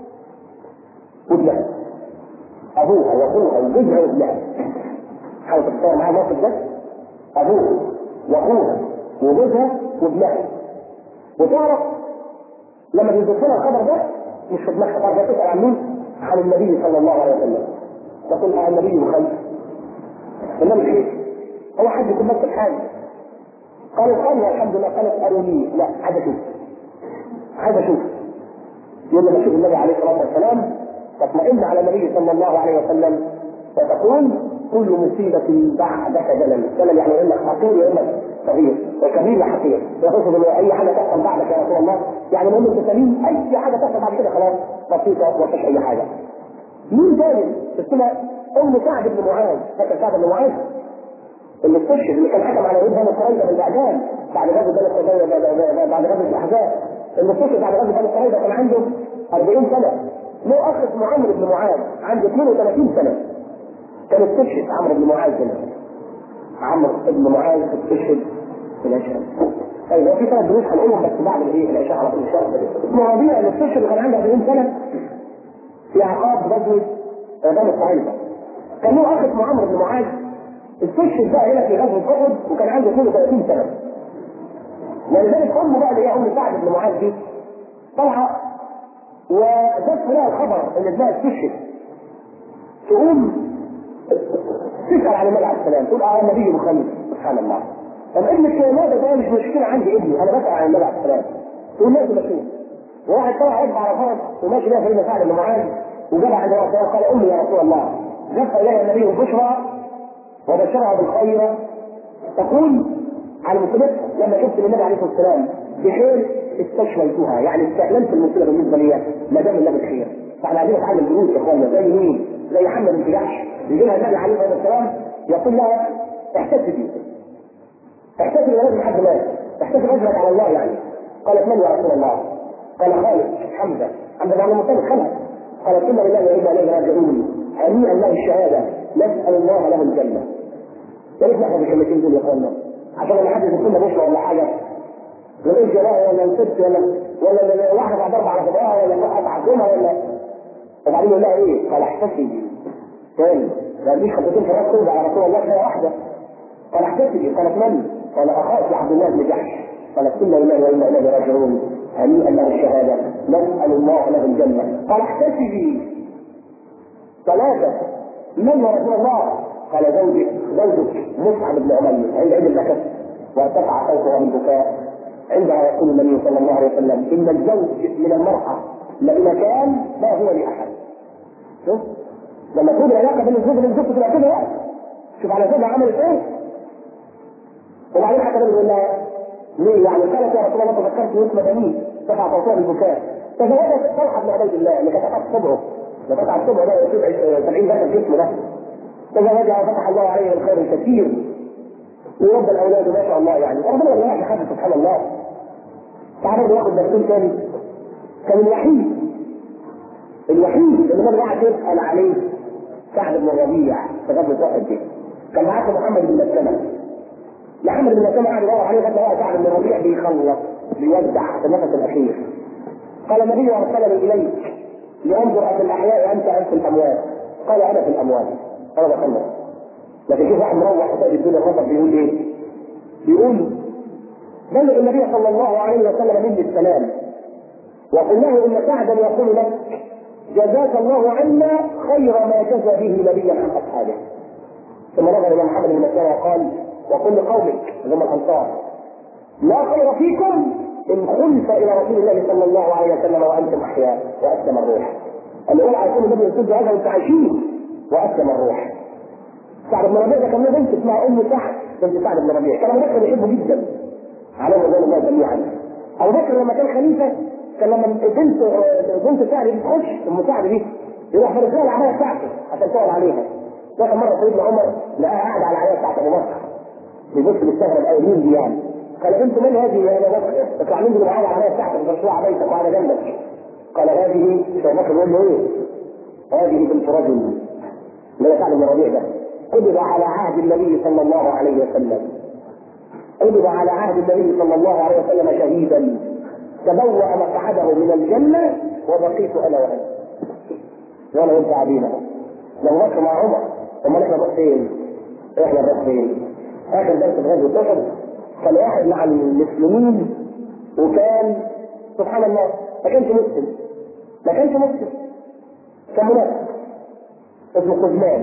وابنها أبوها وأخوها وجوزها وابنها حاول تتصور معايا الموقف ده أبوها وأخوها وجوزها وابنها وتعرف لما بيوصل لها الخبر ده مش في دماغها تعرف تسأل عن مين؟ عن النبي صلى الله عليه وسلم تقول عن النبي وخلف النبي ايه؟ هو حد يكون نفس الحاجه قالوا قالوا الحمد لله قالت اروني لا عايز اشوف عايز اشوف يقول لما اشوف النبي عليه الصلاه والسلام تطمئن على النبي صلى الله عليه وسلم وتقول كل مصيبة بعدك جلل، جلل يعني انك حقير يا انك صغير، وكبير يا حقير، يقصد ان اي حاجة تحصل بعدك يا رسول الله، يعني المهم انت سليم اي حاجة تحصل بعد كده خلاص بسيطة ما فيش اي حاجة. مين تاني؟ اسمها ام سعد بن معاذ، فاكر سعد بن معاذ؟ اللي استشهد اللي كان حكم على يد بني قريظه بالاعدام بعد غزوه بني قريظه بعد غزوه الاحزاب اللي استشهد بعد غزوه بني قريظه كان عنده 40 سنه له اخ اسمه عمرو بن معاذ عنده 32 سنه كان استشهد عمرو بن معاذ هنا عمرو بن معاذ استشهد في العشاء طيب هو في ثلاث دروس هنقولهم بس بعد الايه العشاء على طول ان شاء الله اسمه ربيع اللي استشهد كان عنده 40 سنه في اعقاب غزوه بني قريظه كان له اخ اسمه عمرو بن معاذ استشهد بقى هنا في غزوه احد وكان عنده 32 سنه. ولذلك امه بقى اللي هي ام سعد بن معاذ دي طالعه وجت لها الخبر ان ابنها استشهد. تقوم تسال عن النبي عليه السلام تقول اه النبي مخلف سبحان الله. طب ابنك ماذا ده مش مشكله عندي ابني انا بسال عن النبي عليه السلام. تقول لازم اشوف. وواحد طلع يرفع على فرس وماشي بيها سيدنا سعد بن معاذ وجاب عند رسول الله قال امي يا رسول الله جف الي النبي البشرى وبشرها بالخير تقول على مصيبتها لما شفت النبي عليه الصلاه والسلام بخير استشفيتها يعني استعلمت المصيبه بالنسبه لي ما دام النبي بخير فاحنا عايزين نتعلم دروس يا اخوانا زي مين؟ زي محمد بن جحش يجي لها النبي عليه الصلاه والسلام يقول لها احتسبي احتسبي يا رب حد مات احتسب اجرك على الله يعني قالت من يا رسول الله؟ قال خالد حمزه حمزه بن المطلب خلق قالت انا لله وانا اليه راجعون هنيئا له الشهاده نسال الله له الجنه يا ريت نحفظ الكلمتين دول يا اخوانا عشان لما حد يكون بشرى ولا حاجه يقول جراحه ولا نسبت ولا ولا ولا واحده بعد اربع على خدها ولا واحد عدمها ولا وبعدين يقول لها ايه؟ قال احتسبي تاني ما قاليش خطوتين في راس على رسول الله كده واحده قال احتسبي قالت من؟ قال اخاك عبد الله بن جحش قالت انا لله وانا اليه راجعون هنيئا له الشهاده نسال الله له الجنه قال احتسبي ثلاثه من يا رسول الله؟ قال زوجك زوجك مصعب بن عمير عند عيد البكر وارتفع صوته بالبكاء عندها يقول النبي صلى الله عليه وسلم ان الزوج من المراه لمكان ما هو لاحد شوف لما تكون العلاقه بين الزوج والزوج تبقى كده بقى شوف على زوجها عملت ايه وبعدين حتى يقول لها ليه يعني قالت يا رسول الله تذكرت اسم بنيه رفع صوتها بالبكاء تزوجت طلحه بن عبيد الله اللي كانت قطعت صبعه اللي قطعت صبعه ده يصيب 70 دخل جسمه ده تزوجها وفتح الله عليه الخير الكثير ويربى الاولاد ما شاء الله يعني ربنا والله يا حاجه سبحان الله تعالوا ناخد درسين تاني كان الوحيد الوحيد اللي انا قاعد يسال عليه سعد بن الربيع في غزوه احد دي كان معاه محمد بن مسلمه محمد بن مسلمه قاعد يدور عليه غدا سعد بن الربيع بيخلص بيودع في النفس الاخير قال النبي ارسلني اليك لانظر في الاحياء انت ام في الاموات قال انا في الاموات انا بخلص لكن شوف واحد مروح وسائل الدنيا خطب بيقول ايه؟ بيقول بلغ النبي صلى الله عليه وسلم مني السلام وقل له ان سعدا يقول لك جزاك الله عنا خير ما جزى به نبيا عن اصحابه ثم نظر الى محمد بن مسلمه وقال وقل لقومك هم الانصار لا خير فيكم ان خلف الى رسول الله صلى الله عليه وسلم وانتم احياء واسلم الروح. اللي هو عايزين النبي يقول هذا وانتم عايشين واسلم الروح. سعد بن ربيع ده كان له بنت اسمها ام سعد بنت سعد بن ربيع كان ابو بكر بيحبه جدا عليه رضوان الله جميعا. ابو بكر لما كان خليفه كان لما بنت بنت سعد دي تخش ام سعد دي يروح فرق لها العبايه بتاعته عشان تقعد عليها. دخل مره سيدنا عمر لقاها قاعده على العبايه بتاعت ابو بكر. بيبص مستغرب قوي مين دي يعني؟ قال انت من هذه يا ابو بكر؟ اطلع مني معايا العبايه بتاعتك مشروع بيتك وعلى جنبك. قال هذه ابو بكر يقول له ايه؟ هذه بنت رجل من سعد بن ربيع ده قبض على عهد النبي صلى الله عليه وسلم قبض على عهد النبي صلى الله عليه وسلم شهيدا تبوأ مقعده من الجنة وبقيت أنا وأنت وأنا وأنت قاعدين لو بكر مع عمر أمال إحنا نروح فين؟ إحنا نروح فين؟ آخر درس في غزوة أحد كان واحد مع المسلمين وكان سبحان الله ما كانش مسلم ما كانش مسلم كان منافق اسمه قزمان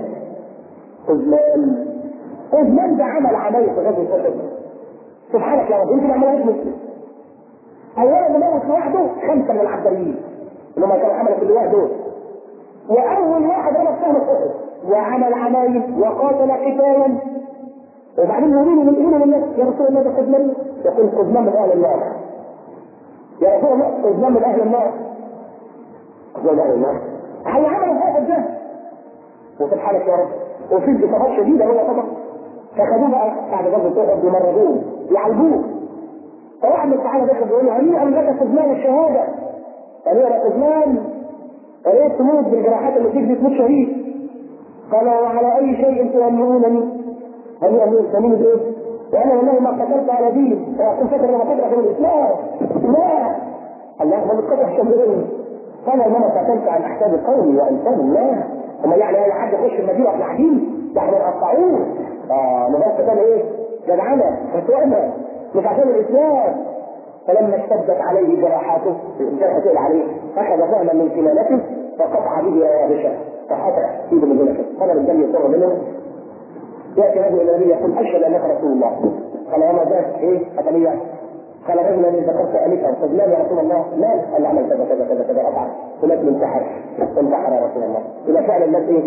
قزمان قزمان ده عمل عملية في غزوة أحد سبحانك يا رب يمكن ما عملهاش مسلم اولا موت لوحده خمسه من العبداليين اللي هم كانوا عملوا في اللواء دول واول واحد رمى سهم احد وعمل عمايل وقاتل قتالا وبعدين يقولوا من يقولوا للناس يا رسول الله ده قزمان يقول قزمان من اهل النار يا رسول الله قزمان من اهل النار قزمان من اهل النار هل عمل الحاجه ده وفي الحاله يا رب وفي انتصارات شديده هو طبعا فخدوه بقى بعد غزوه احد يمرضوه يعالجوه فواحد من الصحابه دخل بيقول له هنيئا لك قزمان الشهاده هنيئا يا قزمان يا تموت بالجراحات اللي تجري تموت شهيد قال وعلى اي شيء تهنئونني هنيئا لي سمين ايه؟ وانا والله ما قتلت على دين وكنت فاكر لما قتلت من الاسلام لا الله ما بتقطع شمرين قال انما قتلت عن احساب قومي وانسان الله وما يعني اي حد يخش المدينه واحنا قاعدين ده احنا يقطعوه اه نبقى كان ايه؟ جدعنه فتوعنا مش عشان الاسلام فلما اشتدت عليه جراحاته الجرح تقل عليه اخذ فهما من كلالته فقطع به يابشه فحتى ايده من هنا كده طلب الدم يصر منه ياتي رجل الى النبي يقول اشهد انك رسول الله قال وما ذاك ايه اتبيع قال رجلا ذكرت الفا فزمان يا رسول الله لا قال عمل كذا كذا كذا كذا ابعد هناك انتحر انتحر يا رسول الله الى فعل الناس ايه؟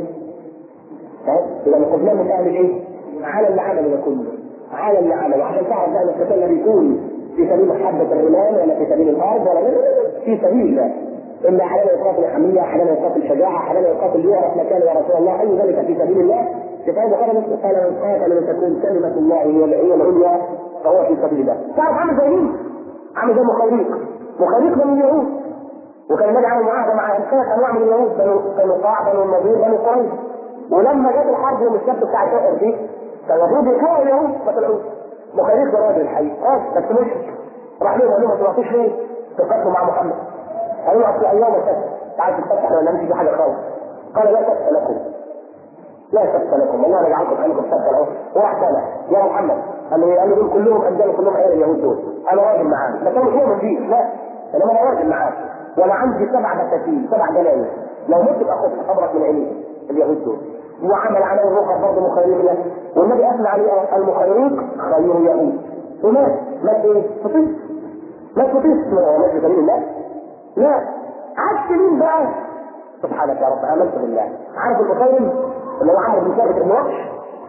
اذا القدمان من اهل الايه؟ على اللي عمله كله على اللي عمله عشان تعرف بقى القتال لا بيكون في سبيل محبة الرمال ولا في سبيل الأرض ولا في سبيل الله إلا حلال يقاتل حمية حلال يقاتل شجاعة حلال يقاتل يعرف مكانه يا رسول الله أي ذلك في سبيل الله كفاية قال قال من قاتل لتكون كلمة الله هي العليا العليا فهو في سبيل الله تعرف عامل زي مين؟ عامل زي مخيريق مخيريق من اليهود وكان النبي عامل معاهدة مع ثلاث أنواع من اليهود بنو بنو قاع بنو النضير بنو قريظة ولما جت الحرب يوم السبت بتاع الشهر دي كان المفروض يطلعوا اليهود ما طلعوش مخيريق ده راجل الحقيقة اه بس مشرك راح لهم قال لهم ما تروحوش ليه؟ تقاتلوا مع محمد قالوا له اصل ايام الفتح تعال تفتح ولا نمشي في حاجه خالص قال لا فتح لكم لا فتح لكم والله انا جعلكم عندكم فتح اهو واحد طالع يا محمد قال له قال له دول كلهم اجلوا كلهم عيال اليهود دول انا راجل معاك بس انا مش مؤمن بيك لا انما انا راجل معاك وانا عندي سبع بساتين سبع دلائل لو مت تبقى خد خبرك من عينيك اليهود دول وعمل عليه الرقب برضه مخيرين له والنبي اثنى عليه المخيريق خير يهود ومات مات ايه؟ فطيس مات فطيس مات في سبيل الله لا عكس مين بقى؟ سبحانك يا رب امنت بالله عارف المخيم اللي هو عمرو بن ثابت بن وحش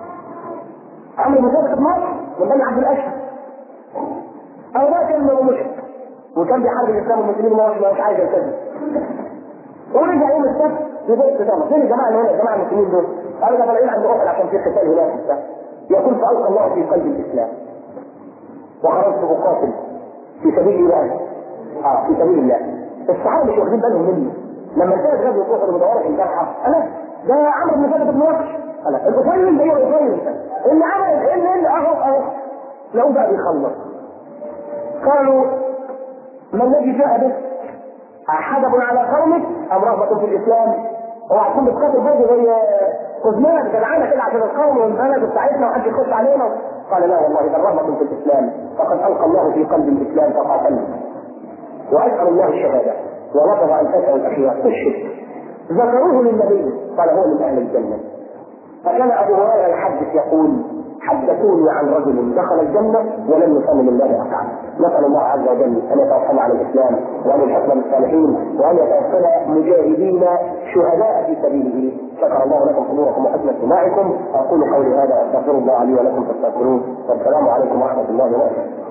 عمرو بن ثابت بن وحش والنبي عبد الاشهر او ده كان هو مشرك وكان بيحارب الاسلام والمسلمين ما هوش عايز يلتزم ورجع يوم السبت يبص طبعا فين الجماعه اللي هنا الجماعه المسلمين دول؟ قالوا ده طالعين عند اخر عشان في قتال هناك يقول فالقى الله في قلب الاسلام وخرجت اقاتل في سبيل الله اه في سبيل الله الصحابه مش واخدين بالهم مني لما انتهت غزوه احد المدوره الجرحى انا ده عمرو بن ثابت بن وحش انا القصير هي القصير اللي عمل ايه اللي اللي اهو اهو لقوه بقى بيخلص قالوا ما الذي جاء به؟ حدب على قومك ام رغبه في الاسلام؟ اوعى تكون بتقاتل برضه زي قزمان جدعانه كده عشان القوم والبلد بتاعتنا وحد يخش علينا قال لا والله بل رغبه في الاسلام فقد القى الله في قلب الاسلام فقاتلنا واسال الله الشهاده ورفض ان تسال الاخيره استشهد ذكروه للنبي قال هو من اهل الجنه فكان ابو هريره يحدث يقول حدثوني عن رجل دخل الجنة ولم يصلي لله ركعة نسأل الله عز وجل أن يتوفنا على الإسلام وأن يلحقنا بالصالحين وأن يتوفنا مجاهدين شهداء في سبيله شكر الله لكم حضوركم وحسن استماعكم أقول قولي هذا أستغفر الله لي ولكم فاستغفروه والسلام عليكم ورحمة الله وبركاته